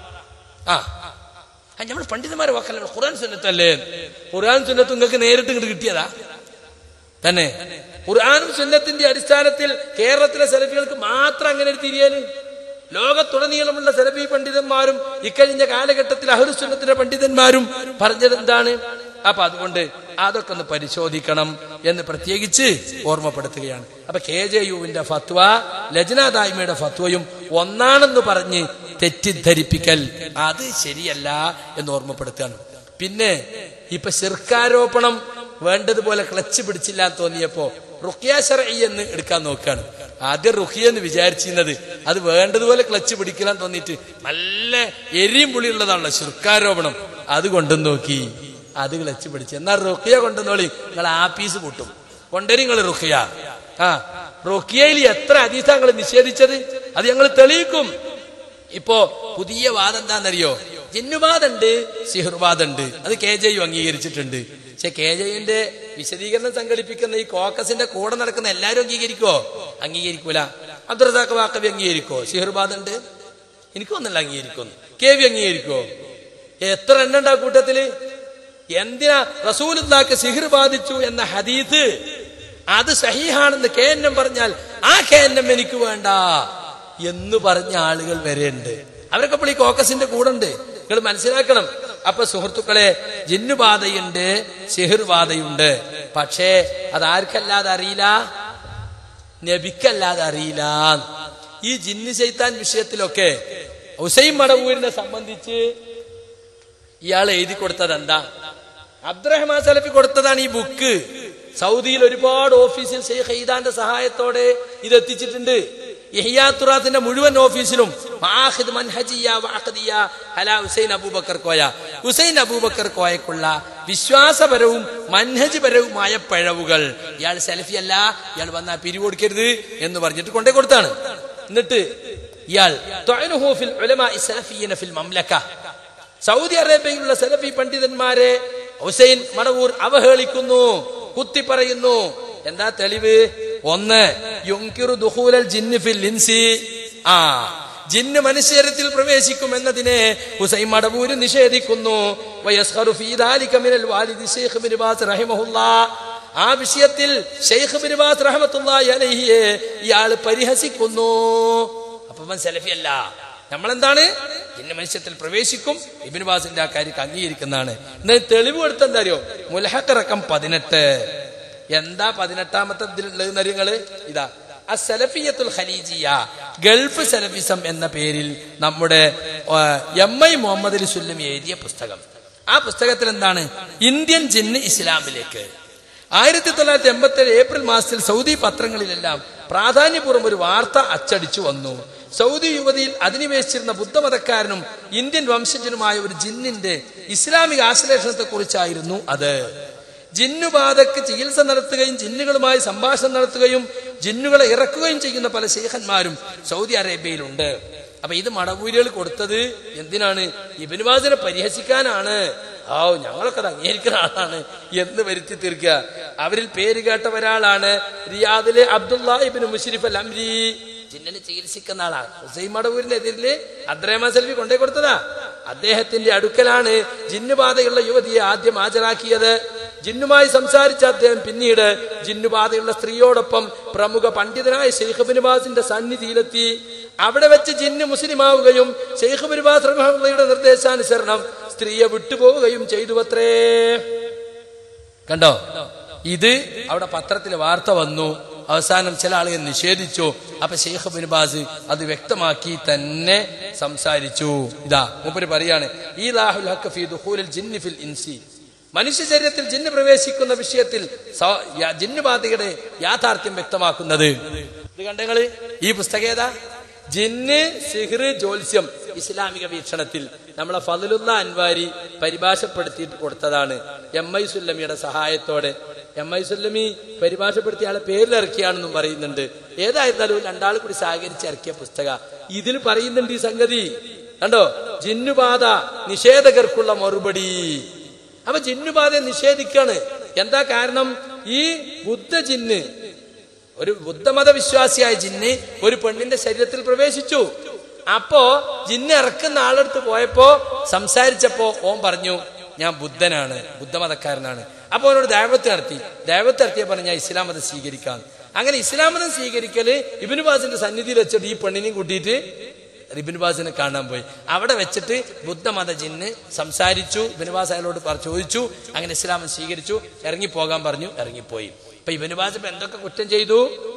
ആ നമ്മൾ പണ്ഡിതന്മാരെ വാക്കല്ല ഖുറാൻ സുന്നത്തല്ലേ ഖുറാൻ സുന്നത്ത് നിങ്ങൾക്ക് നേരിട്ട് ഇങ്ങോട്ട് കിട്ടിയതാ തന്നെ ഖുർആാനും സുന്നത്തിന്റെ അടിസ്ഥാനത്തിൽ കേരളത്തിലെ സെലഫികൾക്ക് മാത്രം അങ്ങനെ ഒരു തിരിയല് ലോകത്തുടനീളമുള്ള സെലഫി പണ്ഡിതന്മാരും ഇക്കഴിഞ്ഞ കാലഘട്ടത്തിൽ അഹുസുന്നത്തിന്റെ പണ്ഡിതന്മാരും പറഞ്ഞത് എന്താണ് അപ്പൊ അതുകൊണ്ട് അതൊക്കെ ഒന്ന് പരിശോധിക്കണം എന്ന് പ്രത്യേകിച്ച് ഓർമ്മപ്പെടുത്തുകയാണ് അപ്പൊ കെ ജെ യുവിന്റെ ഫത്വ ലജ്നാദായ്മയുടെ ഫത്വയും ഒന്നാണെന്ന് പറഞ്ഞ് തെറ്റിദ്ധരിപ്പിക്കൽ അത് ശരിയല്ല എന്ന് ഓർമ്മപ്പെടുത്തുകയാണ് പിന്നെ ഇപ്പൊ ശിർക്കാരോപണം വേണ്ടതുപോലെ ക്ലച്ച് പിടിച്ചില്ല എന്ന് തോന്നിയപ്പോ റുഖിയ ശർഈ എന്ന് എടുക്കാൻ നോക്കുകയാണ് ആദ്യം റുഖിയ എന്ന് വിചാരിച്ചിരുന്നത് അത് വേണ്ടതുപോലെ ക്ലച്ച് പിടിക്കാൻ തോന്നിയിട്ട് നല്ല എരിയും പുളിയുള്ളതാണല്ലോ ശിർക്കാരോപണം അത് കൊണ്ടുവന്ന് നോക്കി അത് ക്ലച്ച് പിടിച്ചു എന്നാൽ റുഖിയ കൊണ്ടുവന്നോളി നിങ്ങൾ ആപ്പീസ് കൂട്ടും കൊണ്ടുവരും നിങ്ങൾ റുഖിയ ആ റുഖിയയിൽ എത്ര അതീതങ്ങൾ നിഷേധിച്ചത് അത് ഞങ്ങൾ തെളിയിക്കും ഇപ്പോ പുതിയ വാദം എന്താണെന്നറിയോ ജിന്നുവാദുണ്ട് സിഹുർവാദുണ്ട് അത് കെ ജെ യു അംഗീകരിച്ചിട്ടുണ്ട് പക്ഷെ കെ ജെയുന്റെ വിശദീകരണം സംഘടിപ്പിക്കുന്ന ഈ കോക്കസിന്റെ കൂടെ നടക്കുന്ന എല്ലാരും അംഗീകരിക്കോ അംഗീകരിക്കൂല അബ്ദുറസാഖ് വാക്കവി അംഗീകരിക്കോ സിഹുർവാദുണ്ട് എനിക്ക് ഒന്നല്ല അംഗീകരിക്കുന്നു കെ വി അംഗീകരിക്കോ എത്ര എണ്ണം ഉണ്ട് ആ കൂട്ടത്തില് എന്തിനാ റസൂലുള്ളാക്ക് സിഹിർ ബാധിച്ചു എന്ന ഹദീസ് അത് സഹീഹാണെന്ന് കെ എൻ എം പറഞ്ഞാൽ ആ കെ എൻ എം എനിക്ക് വേണ്ട എന്ന് പറഞ്ഞ ആളുകൾ വരെയുണ്ട് അവരൊക്കെ ഇപ്പോൾ ഈ കോക്കസിന്റെ കൂടെ ഉണ്ട് നിങ്ങൾ മനസ്സിലാക്കണം അപ്പൊ സുഹൃത്തുക്കളെ ജിന്നുബാധയുണ്ട് സിഹിർബാധയുണ്ട് പക്ഷേ അത് ആർക്കല്ലാതെ അറിയില്ല നബിക്കല്ലാതെ അറിയില്ല ഈ ജിന്ന് ചെയ്ത്താൻ വിഷയത്തിലൊക്കെ ഹുസൈൻ മടവൂരിനെ സംബന്ധിച്ച് ഇയാൾ എഴുതി കൊടുത്തത് എന്താ അബ്ദുറഹ്മാൻ സലഫി കൊടുത്തതാണ് ഈ ബുക്ക് സൗദിയിൽ ഒരുപാട് ഓഫീസിൽ ഷെയ്ഖ് ഈദാന്റെ സഹായത്തോടെ ഇത് എത്തിച്ചിട്ടുണ്ട് ഇഹിയാത്തുറാത്തിന്റെ മുഴുവൻ ഓഫീസിലും മാഹിദ് മൻഹജിയ വാഖദിയ ഹലാ ഹുസൈൻ അബൂബക്കർ കോയ ഹുസൈൻ അബൂബക്കർ കോയക്കുള്ള വിശ്വാസപരവും മൻഹജ്പരവുമായ പിഴവുകൾ ഇയാൾ സെൽഫി അല്ല ഇയാൾ വന്നാ പിരിവൊടുക്കരുത് എന്ന് പറഞ്ഞിട്ട് കൊണ്ടേ കൊടുത്താണ് എന്നിട്ട് ഇയാൾ ത്വഅനുഹു ഫിൽ ഉലമാഇ സലഫിയ്യന ഫിൽ മംലക സൗദി അറേബ്യയിലുള്ള സലഫി പണ്ഡിതന്മാരെ ഹുസൈൻ മടവൂർ അവഹേളിക്കുന്നു കുത്തി പറയുന്നു എന്താ തെളിവ് ഒന്ന് യുങ്കിറു ദുഹൂലൽ ജിന്ന് ഫിൽ ഇൻസി ആ ജിന്ന് മനുഷ്യരത്തിൽ പ്രവേശിക്കും എന്നതിനെ ഹുസൈൻ മടവൂര് നിഷേധിക്കുന്നു വയസ്ഹറു ഫീ ദാലിക മിനൽ വാലിദി ശൈഖ് ബിൻ ബാസ് റഹിമഹുല്ലാ ആ വിഷയത്തിൽ ഷെയ്ഖ് ബിൻ ബാസ് റഹ്മത്തുള്ളാഹി അലൈഹിയെ ഇയാൾ പരിഹസിക്കുന്നു അപ്പൊ അവൻ സലഫി അല്ല നമ്മളെന്താണ് ഇന്ന മനുഷ്യത്തിൽ പ്രവേശിക്കും ഇബിൻ ബാസിന്റെ ആ കാര്യം അംഗീകരിക്കുന്നതാണ് എന്നാൽ തെളിവ് കൊടുത്ത എന്താ അറിയോ മുലഹക്കറക്കം പതിനെട്ട് എന്താ പതിനെട്ടാമത്തെ ഇതിലുള്ളത് നിങ്ങള് ഇതാ അസലഫിയത്തുൽ ഖലീജിയ ഗൾഫ് സലഫിസം എന്ന പേരിൽ നമ്മുടെ ആ, എം ഐ മുഹമ്മദ് അലി സുല്ലം എഴുതിയ പുസ്തകം ആ പുസ്തകത്തിൽ എന്താണ് ഇന്ത്യൻ ജിന്ന് ഇസ്ലാമിലേക്ക് ആയിരത്തി തൊള്ളായിരത്തി എൺപത്തി ഏഴ് ഏപ്രിൽ മാസത്തിൽ സൗദി പത്രങ്ങളിലെല്ലാം പ്രാധാന്യപൂർവ്വം ഒരു വാർത്ത അച്ചടിച്ചു വന്നു സൗദി യുവതിയിൽ അധിനിവേശിച്ചിരുന്ന ബുദ്ധമതക്കാരനും ഇന്ത്യൻ വംശജനുമായ ഒരു ജിന്നിന്റെ ഇസ്ലാമിക ആശ്ലേഷണത്തെ കുറിച്ചായിരുന്നു അത് ജിന്നുബാധക്ക് ചികിത്സ നടത്തുകയും ജിന്നുകളുമായി സംഭാഷണം നടത്തുകയും ജിന്നുകളെ ഇറക്കുകയും ചെയ്യുന്ന പല ശേഖന്മാരും സൗദി അറേബ്യയിലുണ്ട് അപ്പൊ ഇത് മടവൂരികൾ കൊടുത്തത് എന്തിനാണ് ഇബിനുവാസിനെ പരിഹസിക്കാനാണ് ആ ഞങ്ങളൊക്കെ അത് അംഗീകരിക്കുന്ന ആളാണ് എന്ന് വരുത്തി തീർക്കുക അവരിൽ പേര് കേട്ട ഒരാളാണ് റിയാദിലെ അബ്ദുള്ള ഇബിന് മുഷരിഫ് അൽ അംരി ജിന്നിനെ ചികിത്സിക്കുന്ന ആളാണ് ഹുസൈൻ മടവൂരിനെതിരില് അദ്രഹ്മാൻ സെൽവി കൊണ്ടേ കൊടുത്തതാ അദ്ദേഹത്തിന്റെ അടുക്കലാണ് ജിന്നുബാധയുള്ള യുവതിയെ ആദ്യം ഹാജരാക്കിയത് ജിന്നുമായി സംസാരിച്ച അദ്ദേഹം പിന്നീട് ജിന്നുബാധയുള്ള സ്ത്രീയോടൊപ്പം പ്രമുഖ പണ്ഡിതനായ ഷെയ്ഖ് ബിനുബാസിന്റെ സന്നിധിയിലെത്തി അവിടെ വെച്ച് ജിന്ന് മുസ്ലിമാവുകയും ഷെയ്ഖ് ബിനുബാസ് റഹ്മയുടെ നിർദ്ദേശാനുസരണം സ്ത്രീയെ വിട്ടുപോവുകയും ചെയ്തു അത്രേ കണ്ടോ ഇത് അവിടെ പത്രത്തിൽ വാർത്ത വന്നു അവസാനം ചില ആളുകൾ നിഷേധിച്ചു അപ്പൊ ഷെയ്ഖ് ബിൻ ബാസ് അത് വ്യക്തമാക്കി തന്നെ സംസാരിച്ചു ഇതാ മൂപ്പര് പറയാണ് ഈ ലാഹുൽ ഹക്ക് ഫീ ദുഖൂലിൽ ജിന്നി ഫിൽ ഇൻസി മനുഷ്യ ശരീരത്തിൽ ജിന്ന് പ്രവേശിക്കുന്ന വിഷയത്തിൽ സ- യ- ജിന്നുബാധയുടെ യാഥാർത്ഥ്യം വ്യക്തമാക്കുന്നത് ഇത് കണ്ടങ്ങള് ഈ പുസ്തകം ഏതാ ജിന്ന് സിഹ്റ് ജ്യോത്സ്യം ഇസ്ലാമിക വീക്ഷണത്തിൽ നമ്മളെ ഫതിലുള്ള അൻവാരി പരിഭാഷപ്പെടുത്തിയിട്ട് കൊടുത്തതാണ് എം ഐ സുല്ലമിയുടെ സഹായത്തോടെ എം ഐ സുല്ലമി പരിഭാഷപ്പെടുത്തിയ ആളെ പേരിലിറക്കിയാണെന്നും പറയുന്നുണ്ട് ഏതായിരുന്നാലും രണ്ടാൾ കൂടി സഹകരിച്ച് ഇറക്കിയ പുസ്തക ഇതിൽ പറയുന്നുണ്ട് ഈ സംഗതി കണ്ടോ ജിന്നുബാധ നിഷേധകർക്കുള്ള മറുപടി അപ്പൊ ജിന്നുബാധയെ നിഷേധിക്കാണ് എന്താ കാരണം ഈ ബുദ്ധ ജിന്ന് ഒരു ബുദ്ധമത വിശ്വാസിയായ ജിന്ന് ഒരു പെണ്ണിന്റെ ശരീരത്തിൽ പ്രവേശിച്ചു അപ്പോ ജിന്ന് ഇറക്കുന്ന ആളെടുത്ത് പോയപ്പോ സംസാരിച്ചപ്പോ ഓൻ പറഞ്ഞു ഞാൻ ബുദ്ധനാണ് ബുദ്ധമതക്കാരനാണ് അപ്പൊ അവനോട് ദൈവത്ത് നടത്തി ദൈവത്ത് നടത്തിയ പറഞ്ഞു ഞാൻ ഇസ്ലാം മതം സ്വീകരിക്കാം അങ്ങനെ ഇസ്ലാം മതം സ്വീകരിക്കല് ഇബിനുബാസിന്റെ സന്നിധിയിൽ വെച്ചിട്ട് ഈ പെണ്ണിനെയും കൂട്ടിയിട്ട് ഇബിനുബാസിനെ കാണാൻ പോയി അവിടെ വെച്ചിട്ട് ബുദ്ധമത ജിന്ന് സംസാരിച്ചു ഇബിനുബാസ് അയാളോട് പറ- ചോദിച്ചു അങ്ങനെ ഇസ്ലാം സ്വീകരിച്ചു ഇറങ്ങിപ്പോകാൻ പറഞ്ഞു ഇറങ്ങിപ്പോയി ഇപ്പൊ ഇബിനുബാസ് ഇപ്പൊ എന്തൊക്കെ കുറ്റം ചെയ്തു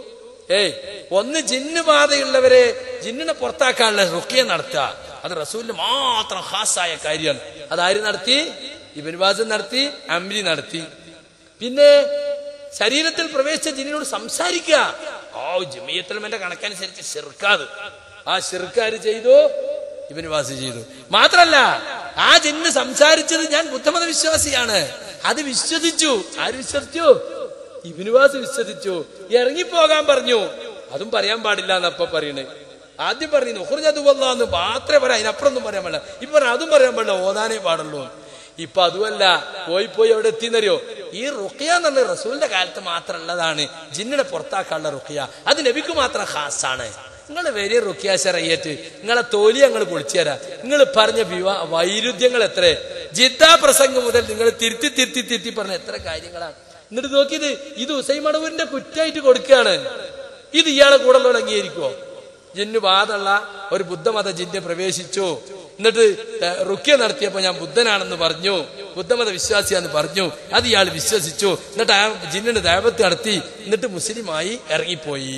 ഏയ് ഒന്ന് ജിന്ന് ബാധയുള്ളവരെ ജിന്നിനെ പുറത്താക്കാനുള്ള റുക്കിയ നടത്തുക അത് റസൂലിന് മാത്രം ഹാസായ കാര്യമാണ് അതാര് നടത്തി ഇബിനുബാസ് നടത്തി അമ്രി നടത്തി പിന്നെ ശരീരത്തിൽ പ്രവേശിച്ച ജിന്നിനോട് സംസാരിക്കുക ഓ ജമിയത്തലമന്റെ കണക്കനുസരിച്ച് ചെറുക്കാത് ആ ചെറുക്കാര് ചെയ്തു ഇവന് വാസി ചെയ്തു മാത്രല്ല ആ ജിന്ന് സംസാരിച്ചത് ഞാൻ ബുദ്ധമത വിശ്വാസിയാണ് അത് വിശ്വസിച്ചു ആര് വിശ്വസിച്ചു ഇബിനുവാസ് വിശ്വസിച്ചു ഇറങ്ങിപ്പോകാൻ പറഞ്ഞു അതും പറയാൻ പാടില്ല എന്നപ്പ പറയണേ ആദ്യം പറഞ്ഞു നുഹുർജതുവല്ലാന്ന് മാത്രമേ പറയാം അതിനപ്പുറം ഒന്നും പറയാൻ പാടില്ല ഇപ്പൊ പറഞ്ഞു, അതും പറയാൻ പാടില്ല ഓതാനേ പാടുള്ളൂ ഇപ്പൊ അതുമല്ല പോയി പോയി അവിടെ എത്തിന്നറിയോ ഈ റുക്കിയ എന്നുള്ള റസൂലിന്റെ കാലത്ത് മാത്രം ഉള്ളതാണ് ജിന്നിനെ പുറത്താക്കാനുള്ള റുക്കിയ അത് നബിക്ക് മാത്രം ഖാസാണ് നിങ്ങൾ വലിയ റുക്കിയ ശറയ്യറ്റ് നിങ്ങളെ തോലി ഞങ്ങൾ പൊളിച്ചു തരാം നിങ്ങൾ പറഞ്ഞ വിവാ വൈരുദ്ധ്യങ്ങൾ എത്ര ജിദ്ദ പ്രസംഗം മുതൽ നിങ്ങൾ തിരുത്തി തിരുത്തി തിരുത്തി പറഞ്ഞ എത്ര കാര്യങ്ങളാണ് എന്നിട്ട് നോക്കിയത് ഇത് ഉസൈമടവൂരിന്റെ കുറ്റായിട്ട് കൊടുക്കുകയാണ് ഇത് ഇയാളെ കൂടെ ഉള്ളവർ അംഗീകരിക്കുവോ ജിന്നു ബാധുള്ള ഒരു ബുദ്ധമത ജിന്ന് പ്രവേശിച്ചു എന്നിട്ട് ഏഹ്, റുക്യ നടത്തിയപ്പോ ഞാൻ ബുദ്ധനാണെന്ന് പറഞ്ഞു ബുദ്ധമത വിശ്വാസിയാന്ന് പറഞ്ഞു അത് ഇയാൾ വിശ്വസിച്ചു എന്നിട്ട് ആ ജിന്നിന് ദേവത്ത് നടത്തി എന്നിട്ട് മുസ്ലിമായി ഇറങ്ങിപ്പോയി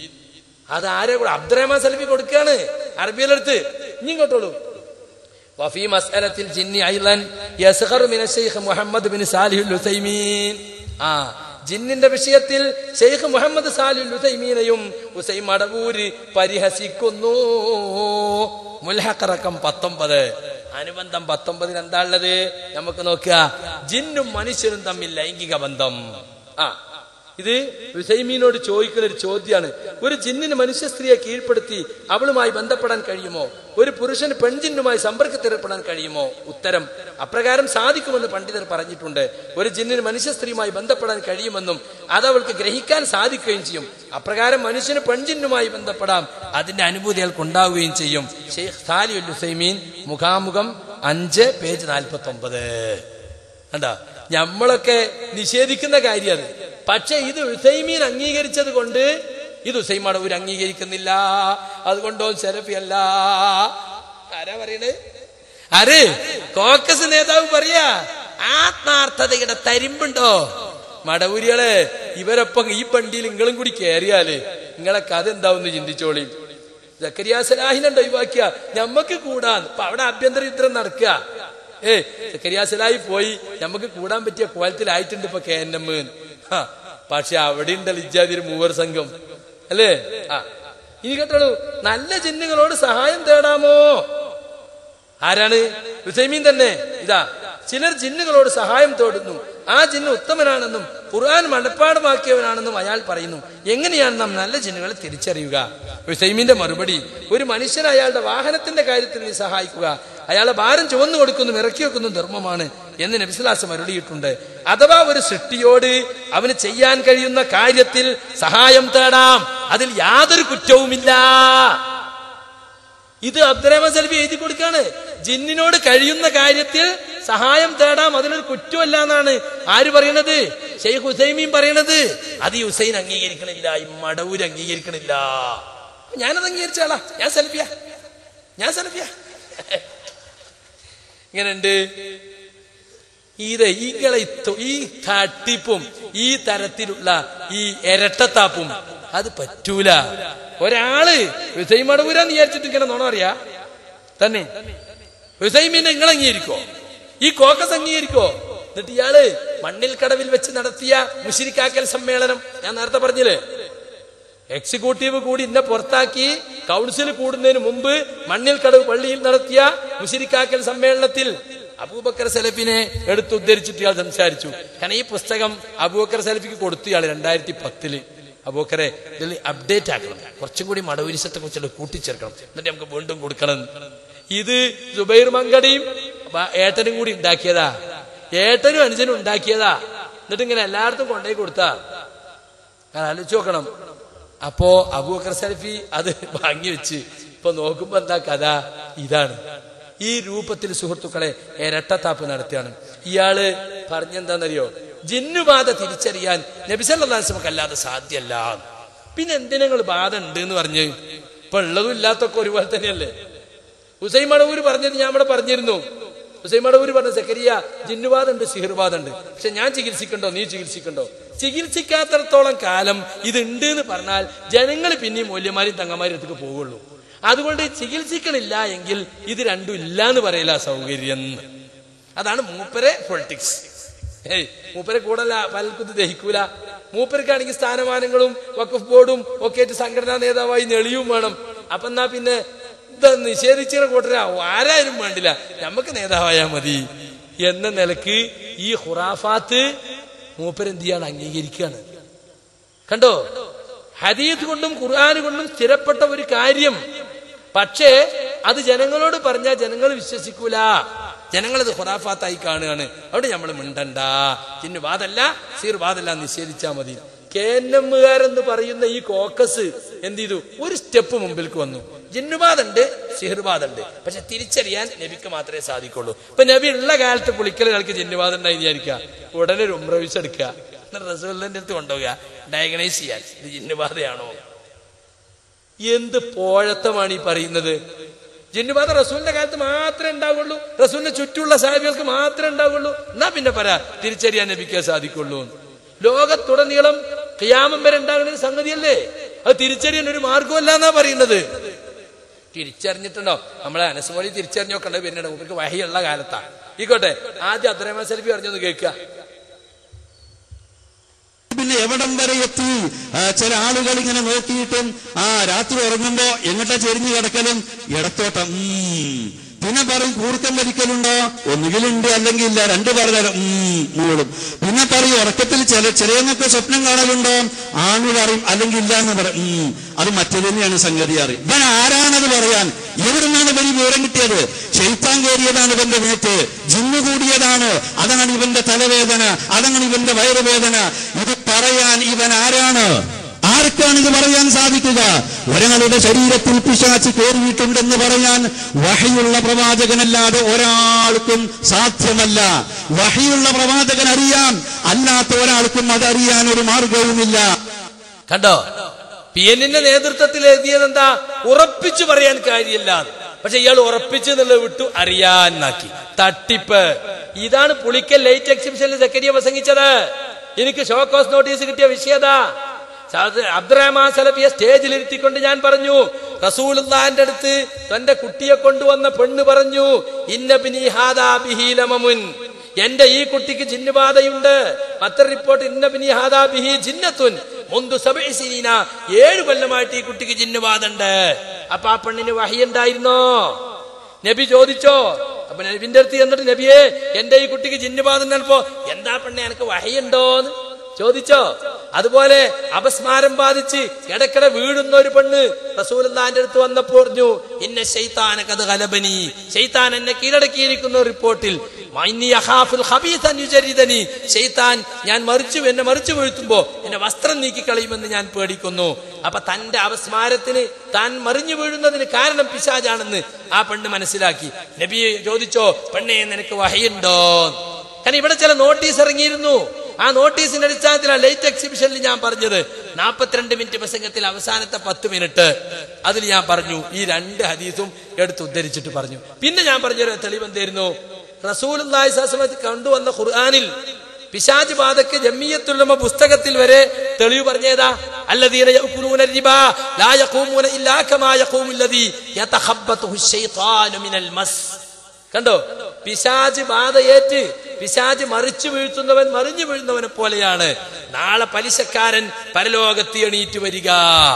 അത് ആരെ കൂടെ അബ്ദുറഹ്മാൻ സലഫി കൊടുക്കുകയാണ് അറബിയിലെടുത്ത് ഇനി ഇങ്ങോട്ടോളൂ وفي مسألة الجن أيضا يسخر من الشيخ محمد بن صالح العثيمين ആ ജിന്നിന്റെ വിഷയത്തിൽ ഷെയ്ഖ് മുഹമ്മദ് സാലിൽ ഉസൈമീനെയും ഉസൈം മടവൂര് പരിഹസിക്കുന്നു മുൽഹക്കറക്കം പത്തൊമ്പത് അനുബന്ധം പത്തൊമ്പതിന് എന്താ ഉള്ളത് നമുക്ക് നോക്കുക ജിന്നും മനുഷ്യനും തമ്മിൽ ലൈംഗിക ബന്ധം ആ ഇത് ഹുസൈമീനോട് ചോദിക്കുന്ന ഒരു ചോദ്യമാണ് ഒരു ജിന്നിന് മനുഷ്യ സ്ത്രീയെ കീഴ്പ്പെടുത്തി അവളുമായി ബന്ധപ്പെടാൻ കഴിയുമോ ഒരു പുരുഷന് പെൺജിന്നുമായി സമ്പർക്കത്തിലേർപ്പെടാൻ കഴിയുമോ ഉത്തരം അപ്രകാരം സാധിക്കുമെന്ന് പണ്ഡിതർ പറഞ്ഞിട്ടുണ്ട് ഒരു ജിന്നിന് മനുഷ്യ സ്ത്രീയുമായി ബന്ധപ്പെടാൻ കഴിയുമെന്നും അത് അവൾക്ക് ഗ്രഹിക്കാൻ സാധിക്കുകയും ചെയ്യും അപ്രകാരം മനുഷ്യന് പെൺജിന്നുമായി ബന്ധപ്പെടാം അതിന്റെ അനുഭൂതി അയാൾക്ക് ഉണ്ടാവുകയും ചെയ്യും ഷെയ്ഖ് സാലി ഉൽ ഹുസൈമീൻ മുഖാമുഖം അഞ്ച് പേജ് നാൽപ്പത്തി ഒമ്പത് കണ്ടോ നമ്മളൊക്കെ നിഷേധിക്കുന്ന കാര്യം അത് പക്ഷെ ഇത് ഉസൈമീൻ അംഗീകരിച്ചത് കൊണ്ട് ഇത് ഉസൈം മടവൂർ അംഗീകരിക്കുന്നില്ല അതുകൊണ്ടോ സെലഫിയല്ല ആരാ പറയണേ ആര് കോക്കസ് നേതാവ് പറയാ ആത്മാർത്ഥതയുടെ തരിമ്പുണ്ടോ മടവൂരികളെ ഇവരൊപ്പം ഈ പണ്ടിയിൽ നിങ്ങളും കൂടി കയറിയാല് നിങ്ങളെ കഥ എന്താവുന്ന് ചിന്തിച്ചോളി ജക്കരിയ സലാഹിനെ ഒഴിവാക്കിയ ഞമ്മക്ക് കൂടാന്ന് ഇപ്പൊ അവിടെ ആഭ്യന്തര യുദ്ധം നടക്കുക ഏ ജക്കരിയ സലാഹി പോയി നമുക്ക് കൂടാൻ പറ്റിയ കോലത്തിലായിട്ടുണ്ട് ഇപ്പൊ കെ എൻ എം പക്ഷെ അവിടെ ഉണ്ടല്ലോ ഇജാതി ഒരു മൂവർ സംഘം അല്ലേ ആ ഇനി കേട്ടോളൂ നല്ല ചിഹ്നങ്ങളോട് സഹായം തേടാമോ ആരാണ് ഹുസൈമീൻ തന്നെ ഇതാ ചിലർ ജിന്നുകളോട് സഹായം തേടുന്നു ആ ജിന്ന് ഉത്തമനാണെന്നും ഖുർആൻ മനഃപ്പാടമാക്കിയവനാണെന്നും അയാൾ പറയുന്നു എങ്ങനെയാണ് നാം നല്ല ജിന്നുകളെ തിരിച്ചറിയുക ഹുസൈമീന്റെ മറുപടി ഒരു മനുഷ്യൻ അയാളുടെ വാഹനത്തിന്റെ കാര്യത്തിൽ നീ സഹായിക്കുക അയാളെ ഭാരം ചുവന്നു കൊടുക്കുന്നു ഇറക്കി വെക്കുന്നു ധർമ്മമാണ് എന്ന് നബിസ്ലാസം അരുളിയിട്ടുണ്ട് അഥവാ ഒരു സൃഷ്ടിയോട് അവന് ചെയ്യാൻ കഴിയുന്ന കാര്യത്തിൽ സഹായം തേടാം അതിൽ യാതൊരു കുറ്റവുമില്ല ഇത് അബ്ദുറഹ്മാൻ സൽഫി എഴുതി കൊടുക്കാണ് ജിന്നിനോട് കഴിയുന്ന കാര്യത്തിൽ സഹായം തേടാം അതിനൊരു കുറ്റമല്ല എന്നാണ് ആര് പറയണത് ഷെയ്ഖ് ഹുസൈമീൻ പറയണത് അത് ഈ ഹുസൈൻ അംഗീകരിക്കണില്ല ഈ മടവൂര് അംഗീകരിക്കണില്ല ഞാനത് അംഗീകരിച്ചാളാ ഞാൻ സെൽഫിയ ഞാൻ സെൽഫിയ ഇങ്ങനെയുണ്ട് ഇത് ഈകളെ ഇത്ത- ഈ തട്ടിപ്പും ഈ തരത്തിലുള്ള ഈ ഇരട്ടത്താപ്പും അത് പറ്റൂല ഒരാള് ഹുസൈൻ മടവൂരാന്ന് വിചാരിച്ചിട്ട് ഇങ്ങനെ നോണ അറിയാ തന്നെ ഹുസൈമിനെ നിങ്ങൾ അംഗീകരിക്കോ ഈ കോക്കസ് അംഗീകരിക്കോ എന്നിട്ട് ഇയാള് മണ്ണിൽ കടവിൽ വെച്ച് നടത്തിയ മുഷിരിക്കാക്കൽ സമ്മേളനം ഞാൻ നേരത്തെ പറഞ്ഞില്ലേ എക്സിക്യൂട്ടീവ് കൂടി ഇന്നെ പുറത്താക്കി കൗൺസിൽ കൂടുന്നതിന് മുമ്പ് മണ്ണിൽ കടവ് പള്ളിയിൽ നടത്തിയ മുഷിരിക്കാക്കൽ സമ്മേളനത്തിൽ അബൂബക്കർ സലഫിനെ എടുത്തുദ്ധരിച്ചിട്ട് ഇയാൾ സംസാരിച്ചു കാരണം ഈ പുസ്തകം അബൂബക്കർ സലഫിക്ക് കൊടുത്തു ഇയാൾ രണ്ടായിരത്തി പത്തില് അബൂബക്കറെ ഇതിൽ അപ്ഡേറ്റ് ആക്കണം കുറച്ചും കൂടി മടവരിശത്തെ കുറിച്ചുള്ള കൂട്ടിച്ചേർക്കണം എന്നിട്ട് നമുക്ക് വീണ്ടും കൊടുക്കണം ഇത് സുബൈർ മങ്കടിയും ബ- ഏട്ടനും കൂടി ഉണ്ടാക്കിയതാ ഏട്ടനും അനുജനും ഉണ്ടാക്കിയതാ എന്നിട്ട് ഇങ്ങനെ എല്ലായിടത്തും കൊണ്ടുപോയി കൊടുത്താ ഞാൻ ആലോചിച്ച് നോക്കണം അപ്പോ അബൂബക്കർ സൽഫി അത് വാങ്ങി വെച്ച് ഇപ്പൊ നോക്കുമ്പോ എന്താ കഥ ഇതാണ് ഈ രൂപത്തിൽ സുഹൃത്തുക്കളെ ഇരട്ടത്താപ്പ് നടത്തിയാണ് ഇയാള് പറഞ്ഞെന്താന്നറിയോ ജിന്നുബാധ തിരിച്ചറിയാൻ നബിസല്ലാസ്മക്ക് അല്ലാതെ സാധ്യല്ല പിന്നെ എന്തിനങ്ങൾ ബാധ ഉണ്ട് എന്ന് പറഞ്ഞ് ഇപ്പൊ ഉള്ളതും ഇല്ലാത്തൊക്കെ ഒരുപോലെ തന്നെയല്ലേ ഹുസൈൻ മടവൂര് പറഞ്ഞത് ഞാൻ ഇവിടെ പറഞ്ഞിരുന്നു ഹുസൈൻ മടവൂര് പറഞ്ഞ സക്കരിയ ജിന്നുവാദുണ്ട് സിഹിർവാദുണ്ട് പക്ഷെ ഞാൻ ചികിത്സിക്കണ്ടോ നീ ചികിത്സിക്കണ്ടോ ചികിത്സിക്കാത്തടത്തോളം കാലം ഇതുണ്ട് എന്ന് പറഞ്ഞാൽ ജനങ്ങൾ പിന്നെയും മൂല്യമാരും തങ്ങന്മാരും അടുത്തേക്ക് പോവുള്ളൂ അതുകൊണ്ട് ചികിത്സിക്കണില്ല എങ്കിൽ ഇത് രണ്ടും ഇല്ല എന്ന് പറയില്ല സൗകര്യം അതാണ് മൂപ്പരെ പൊളിറ്റിക്സ് ഏയ് മൂപ്പരെ കൂടല്ല പലർക്കും ഇത് ദഹിക്കൂല മൂപ്പർക്കാണെങ്കിൽ സ്ഥാനമാനങ്ങളും വഖഫ് ബോർഡും ഒക്കെ ആയിട്ട് സംഘടനാ നേതാവായി നെളിയും വേണം അപ്പൊ എന്നാ പിന്നെ ഇത് നിഷേധിച്ചിട കൂട്ടരാ ആരായാലും വേണ്ടില്ല നമുക്ക് നേതാവായാ മതി എന്ന നിലക്ക് ഈ ഹുറാഫാത്ത് മൂപ്പരെന്ത് ചെയ്യാണ് അംഗീകരിക്കുകയാണ് കണ്ടോ ഹദീദ് കൊണ്ടും ഖുർആൻ കൊണ്ടും സ്ഥിരപ്പെട്ട ഒരു കാര്യം പക്ഷേ അത് ജനങ്ങളോട് പറഞ്ഞാൽ ജനങ്ങൾ വിശ്വസിക്കൂല ജനങ്ങൾ അത് ഖുറാഫാത്തായി കാണുകയാണ് അവിടെ നമ്മൾ മിണ്ടണ്ട ചിന്നു വാദല്ല സീർ വാദല്ല നിഷേധിച്ചാ മതി കേന്നമ്മുകാരെന്ന് പറയുന്ന ഈ കോക്കസ് എന്ത് ചെയ്തു ഒരു സ്റ്റെപ്പ് മുമ്പിലേക്ക് വന്നു ജിന്നുബാദുണ്ട് സിഹിർബാദുണ്ട് പക്ഷെ തിരിച്ചറിയാൻ നബിക്ക് മാത്രമേ സാധിക്കുള്ളൂ ഇപ്പൊ നബി ഉള്ള കാലത്ത് പുളിക്കൽ ഒരാൾക്ക് ജിന്നുബാദ് ഉണ്ടായി വിചാരിക്കുക ഉടനെ ഒരു ഉമ്രവിസ് എടുക്കുക എന്നിട്ട് റസൂലിന്റെ അടുത്ത് കൊണ്ടുപോവുക ഡയഗ്നൈസ് ചെയ്യാൻ ഇത് ജിന്നുബാധയാണോ എന്ത് പോഴത്തമാണ് ഈ പറയുന്നത് ജിന്നുബാധ റസൂലിന്റെ കാലത്ത് മാത്രമേ ഉണ്ടാവുള്ളൂ റസൂലിന്റെ ചുറ്റുള്ള സാഹിബികൾക്ക് മാത്രമേ ഉണ്ടാവുള്ളൂ എന്നാ പിന്നെ പറ തിരിച്ചറിയാൻ ലഭിക്കാൻ സാധിക്കുള്ളൂ ലോകത്തുടനീളം ക്യാമം വരെ ഉണ്ടാകുന്ന ഒരു സംഗതിയല്ലേ അത് തിരിച്ചറിയാൻ ഒരു മാർഗമല്ല എന്നാ പറയുന്നത് തിരിച്ചറിഞ്ഞിട്ടുണ്ടോ നമ്മളെ അനസ്മോലി തിരിച്ചറിഞ്ഞു നോക്കണ്ടേ പിന്നെ മൂപ്പർക്ക് വഹിയുള്ള കാലത്താ ഈക്കോട്ടെ ആദ്യം അബ്ദുറഹ്മാൻ സൽഫി പറഞ്ഞൊന്ന് കേൾക്കുക പിന്നെ എവിടം വരെ എത്തി ആ, ചില ആളുകൾ ഇങ്ങനെ നോക്കിയിട്ടും ആ രാത്രി ഉറങ്ങുമ്പോ എങ്ങോട്ടാ ചെരിഞ്ഞു കിടക്കലും ഇടത്തോട്ടം ഉം. പിന്നെ പറയും കൂർക്കം വലിക്കലുണ്ടോ ഒന്നുകിലുണ്ട് അല്ലെങ്കിൽ ഇല്ല രണ്ട് പറഞ്ഞാലും ഉം, മൂളും പിന്നെ പറയും ഉറക്കത്തിൽ ചില ചെറിയങ്ങൾക്ക് സ്വപ്നം കാണലുണ്ടോ ആണ് പറയും അല്ലെങ്കിൽ ഇല്ല എന്ന് പറയും ഉം, അത് മറ്റു തന്നെയാണ് സംഗതി അറിയും ഇവൻ ആരാണത് പറയാൻ എവിടുന്നാണ് ഇവന് വിവരം കിട്ടിയത് ഷെയ്ത്താൻ കയറിയതാണ് ഇവന്റെ മേത്ത് ജിന്ന് കൂടിയതാണ് അതാണ് ഇവന്റെ തലവേദന അതാണ് ഇവന്റെ വയറുവേദന ഇത് പറയാൻ ഇവൻ ആരാണ് ആർക്കാണ് ഇത് പറയാൻ സാധിക്കുക ഒരാളുടെ ശരീരത്തിൽ പിശാച്ച് കയറിയിട്ടുണ്ടെന്ന് പറയാൻ വഹയുള്ള പ്രവാചകനല്ലാതെ ഒരാൾക്കും സാധ്യമല്ല വഹയുള്ള പ്രവാചകൻ അറിയാം അല്ലാത്ത ഒരാൾക്കും അതറിയാൻ ഒരു മാർഗവുമില്ല കണ്ടോ പി എന്നിന്റെ നേതൃത്വത്തിൽ എഴുതിയത് എന്താ ഉറപ്പിച്ചു പറയാൻ കാര്യമില്ല പക്ഷെ ഇയാൾ ഉറപ്പിച്ചു എന്നുള്ളത് വിട്ടു അറിയാനാക്കി തട്ടിപ്പ് ഇതാണ് പുളിക്കൽ ലൈറ്റ് എക്സിബിഷനിൽ സെക്രട്ടറിയെ പ്രസംഗിച്ചത് എനിക്ക് ഷോക്കോസ് നോട്ടീസ് കിട്ടിയ വിഷയതാ അബ്ദുറഹ്മാൻ സലഫിയെ സ്റ്റേജിൽ ഇരുത്തിക്കൊണ്ട് ഞാൻ പറഞ്ഞു റസൂലുള്ളാന്റെ അടുത്ത് തന്റെ കുട്ടിയെ കൊണ്ടുവന്ന പെണ്ണ് പറഞ്ഞു ഇന്ന ബിനി ഹാദാ ബിഹി ലമമുൻ എന്റെ ഈ കുട്ടിക്ക് ജിന്നുബാധയുണ്ട് മറ്റൊരു റിപ്പോർട്ട് ഇന്ന ബിനി ഹാദാ ബിഹി ജിന്നത്തുൻ മുന്തു സബഇ സിനീന ഏഴ് കൊല്ലമായിട്ട് ഈ കുട്ടിക്ക് ജിന്നുബാധ ഉണ്ട് അപ്പൊ ആ പെണ്ണിന് വഹിയുണ്ടായിരുന്നോ നബി ചോദിച്ചോ അപ്പൊ നബിന്റെ അടുത്ത് എന്നിട്ട് നബിയെ എന്റെ ഈ കുട്ടിക്ക് ജിന്നുബാധ ഉണ്ടപ്പോ എന്താ പെണ്ണെ എനിക്ക് വഹയുണ്ടോന്ന് ചോദിച്ചോ അതുപോലെ അപസ്മാരം ബാധിച്ച് ഇടയ്ക്കിടെ വീഴുന്ന ഒരു പെണ്ണ് റസൂലിന്റെ അടുത്ത് വന്നപ്പോൾ പറഞ്ഞു ഇന്ന ശൈത്താന കഥ കലബനി ശൈത്താൻ എന്നെ കീഴടക്കിയിരിക്കുന്ന റിപ്പോർട്ടിൽ മൈനി അഹാഫുൽ ഖബീസൻ യുജരിദനി. ശൈത്താൻ ഞാൻ മറിച്ചു എന്നെ മറിച്ചു വീഴ്ത്തുമ്പോ എന്നെ വസ്ത്രം നീക്കിക്കളയുമെന്ന് ഞാൻ പേടിക്കുന്നു അപ്പൊ തന്റെ അപസ്മാരത്തിന് താൻ മറിഞ്ഞു വീഴുന്നതിന് കാരണം പിശാജാണെന്ന് ആ പെണ്ണ് മനസ്സിലാക്കി നബി ചോദിച്ചോ പെണ്ണെ നിനക്ക് വഹയുണ്ടോ കാരണം ഇവിടെ ചില നോട്ടീസ് ഇറങ്ങിയിരുന്നു ആ നോട്ടീസിന്റെ അടിസ്ഥാനത്തിലാണ് ലേറ്റ് എക്സിബിഷനിൽ ഞാൻ പറഞ്ഞത് നാൽപ്പത്തിരണ്ട് മിനിറ്റ് പ്രസംഗത്തിൽ അവസാനത്തെ പത്ത് മിനിറ്റ് അതിൽ ഞാൻ പറഞ്ഞു ഈ രണ്ട് ഹദീസും എടുത്ത് ഉദ്ധരിച്ചിട്ട് പറഞ്ഞു പിന്നെ ഞാൻ പറഞ്ഞൊരു തെളിവ് എന്തായിരുന്നു റസൂൽ കൊണ്ടുവന്ന ഖുർആാനിൽ പിശാജ് ബാധക്ക് ജമ്മിയത്തുള്ളമ പുസ്തകത്തിൽ വരെ തെളിവ് പറഞ്ഞേതാ അല്ലദീന യഅ്കുലൂന الربا لا يقومون إلا كما يقوم الذي يتخبطه الشيطان من المس കണ്ടോ പിശാജ് ബാധയേറ്റ് പിശാജ് മറിച്ചു വീഴ്ത്തുന്നവൻ മറിഞ്ഞു വീഴുന്നവനെ പോലെയാണ് നാളെ പലിശക്കാരൻ പരലോകത്ത് എണീറ്റ് വരിക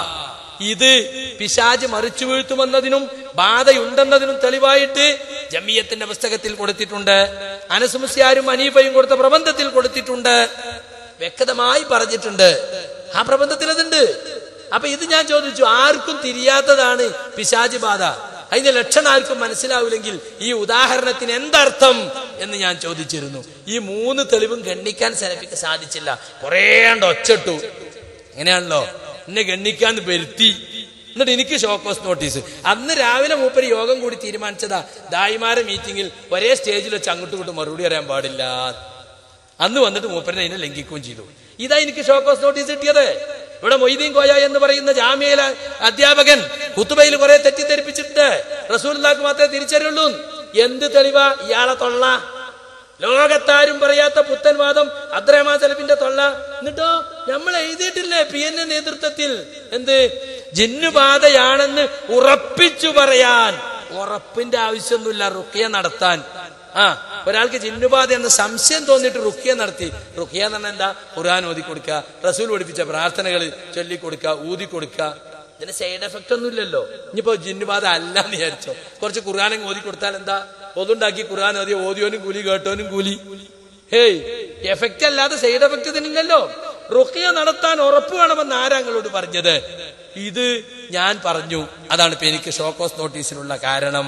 ഇത് പിശാജ് മറിച്ചു വീഴ്ത്തുമെന്നതിനും ബാധയുണ്ടെന്നതിനും തെളിവായിട്ട് ജമിയത്തിന്റെ പുസ്തകത്തിൽ കൊടുത്തിട്ടുണ്ട് അനസുമസ്യാരും അനീഫയും കൊടുത്ത പ്രബന്ധത്തിൽ കൊടുത്തിട്ടുണ്ട് വ്യക്തമായി പറഞ്ഞിട്ടുണ്ട് ആ പ്രബന്ധത്തിൽ അതുണ്ട് അപ്പൊ ഇത് ഞാൻ ചോദിച്ചു ആർക്കും തിരിയാത്തതാണ് പിശാജ് ബാധ അതിന്റെ ലക്ഷണം ആർക്കും മനസ്സിലാവില്ലെങ്കിൽ ഈ ഉദാഹരണത്തിന് എന്തർത്ഥം എന്ന് ഞാൻ ചോദിച്ചിരുന്നു ഈ മൂന്ന് തെളിവും ഗണ്ണിക്കാൻ സെലഫിക്ക് സാധിച്ചില്ല കുറേ കണ്ട് ഒച്ചിട്ടു അങ്ങനെയാണല്ലോ എന്നെ ഗണ്ണിക്കാന്ന് വരുത്തി എന്നിട്ട് എനിക്ക് ഷോക്കോസ് നോട്ടീസ് അന്ന് രാവിലെ മൂപ്പര് യോഗം കൂടി തീരുമാനിച്ചതാ ദായിമാരെ മീറ്റിംഗിൽ ഒരേ സ്റ്റേജിൽ വെച്ച് അങ്ങോട്ടും ഇങ്ങോട്ടും മറുപടി അറിയാൻ പാടില്ല അന്ന് വന്നിട്ട് മൂപ്പരനെ അതിനെ ലംഘിക്കുകയും ചെയ്തു ഇതാ എനിക്ക് ഷോക്കോസ് നോട്ടീസ് കിട്ടിയത് ഇവിടെ മൊയ്തീൻ കോയ എന്ന് പറയുന്ന ജാമ്യയിലെ അധ്യാപകൻ കുത്തുബയിൽ കുറെ തെറ്റിദ്ധരിപ്പിച്ചിട്ടുണ്ട് റസൂലിക്ക് മാത്രമേ തിരിച്ചറിയുള്ളൂ എന്ത് തെളിവാ ഇയാളെ തൊള്ള ലോകത്താരും പറയാത്ത പുത്തൻവാദം അബ്ദുറഹ്മാൻ സലഫിന്റെ തൊള്ള എന്നിട്ടോ നമ്മൾ എഴുതിയിട്ടില്ലേ പി എൻ എ നേതൃത്വത്തിൽ എന്ത് ജിന്നുബാധയാണെന്ന് ഉറപ്പിച്ചു പറയാൻ ഉറപ്പിന്റെ ആവശ്യമൊന്നുമില്ല റുക്കിയ നടത്താൻ ആ ഒരാൾക്ക് ജിന്നുബാധ എന്ന സംശയം തോന്നിയിട്ട് റുക്കിയ നടത്തി റുക്കിയ എന്ന് പറഞ്ഞാൽ എന്താ ഖുർആൻ ഓതി കൊടുക്കുക റസൂൽ പഠിപ്പിച്ച പ്രാർത്ഥനകൾ ചൊല്ലിക്കൊടുക്കുക ഊതി കൊടുക്കുക ഇതിന് സൈഡ് എഫക്റ്റ് ഒന്നും ഇല്ലല്ലോ ഇനിയിപ്പോ ജിന്നുബാധ അല്ല എന്ന് വിചാരിച്ചോ കുറച്ച് ഖുർആാനും ഓതി കൊടുത്താൽ എന്താ ഒതുണ്ടാക്കി ഖുർആൻ ഓതി ഓതിയോനും കൂലി കേട്ടോനും കൂലി ഹേയ് എഫക്റ്റ് അല്ലാതെ സൈഡ് എഫക്റ്റ് ഇതിനില്ലല്ലോ റുക്കിയ നടത്താൻ ഉറപ്പ് വേണമെന്ന് ആരാങ്ങളോട് പറഞ്ഞത് ഇത് ഞാൻ പറഞ്ഞു അതാണ് ഇപ്പൊ എനിക്ക് ഷോക്കോസ് നോട്ടീസിനുള്ള കാരണം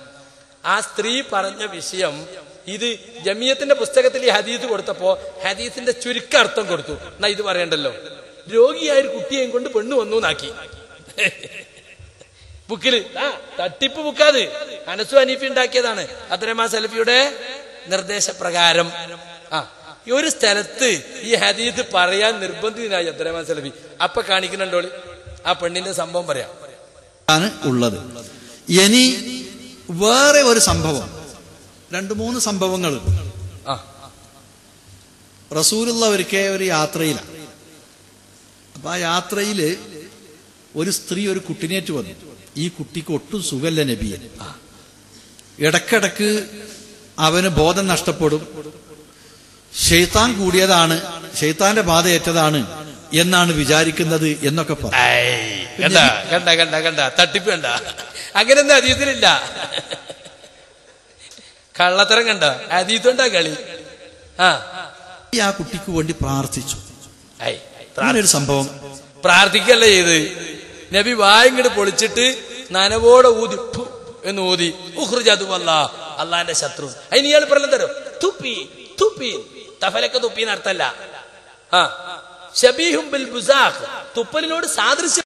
ആ സ്ത്രീ പറഞ്ഞ വിഷയം ഇത് ജമിയത്തിന്റെ പുസ്തകത്തിൽ ഈ ഹദീസ് കൊടുത്തപ്പോ ഹദീസിന്റെ ചുരുക്കർത്ഥം കൊടുത്തു എന്നാ ഇത് പറയണ്ടല്ലോ രോഗിയായ ഒരു കുട്ടിയെയും കൊണ്ട് പെണ്ണു വന്നു നാക്കി ബുക്കില് ആ തട്ടിപ്പ് ബുക്കാത് അനസു അനീഫി ഉണ്ടാക്കിയതാണ് അത്രമാ സലഫിയുടെ നിർദ്ദേശപ്രകാരം ആ ഈ ഒരു സ്ഥലത്ത് ഈ ഹദീസ് പറയാൻ നിർബന്ധിതനായി അത്രമാ സലഫി അപ്പൊ കാണിക്കുന്നുണ്ടോളി ആ പെണ്ണിന്റെ സംഭവം പറയാം ആണ് ഉള്ളത് ഇനി വേറെ ഒരു സംഭവം രണ്ട് മൂന്ന് സംഭവങ്ങൾ ആ റസൂലുള്ള ഒരിക്കൽ ഒരു യാത്രയിലാണ് അപ്പൊ ആ യാത്രയില് ഒരു സ്ത്രീ ഒരു കുട്ടിനേറ്റ് വന്നു ഈ കുട്ടിക്ക് ഒട്ടും സുഖല്ല നബിയെ ഇടക്കിടക്ക് അവന് ബോധം നഷ്ടപ്പെടും ഷെയ്ത്താൻ കൂടിയതാണ് ഷെയ്ത്താന്റെ ബാധയേറ്റതാണ് എന്നാണ് വിചാരിക്കുന്നത് എന്നൊക്കെ പറഞ്ഞു ഐ, കണ്ട കണ്ട കണ്ട കണ്ട തട്ടിപ്പ് കണ്ട അങ്ങനെയൊന്നും അതീതത്തിലില്ല കള്ളത്തരം കണ്ട അതീതുണ്ടാ കളി ആ ഈ ആ കുട്ടിക്ക് വേണ്ടി പ്രാർത്ഥിച്ചു ഐ, അങ്ങനെ ഒരു സംഭവം പ്രാർത്ഥിക്കല്ല ചെയ്ത് നബി വായിങ്ങട് പൊളിച്ചിട്ട് നനവോടെ ഊതി ഫു എന്ന് ഊതി ഉഹ്റുജതുവല്ല അള്ളാന്റെ ശത്രു അതിന് ഇയാൾ പറഞ്ഞു തരും തുപ്പി തുപ്പി തഫലൊക്കെ തുപ്പി നടത്തല്ല ആ ഷബീഹും ബിൽ ബുസാഖ് തുപ്പലിനോട് സാദൃശ്യം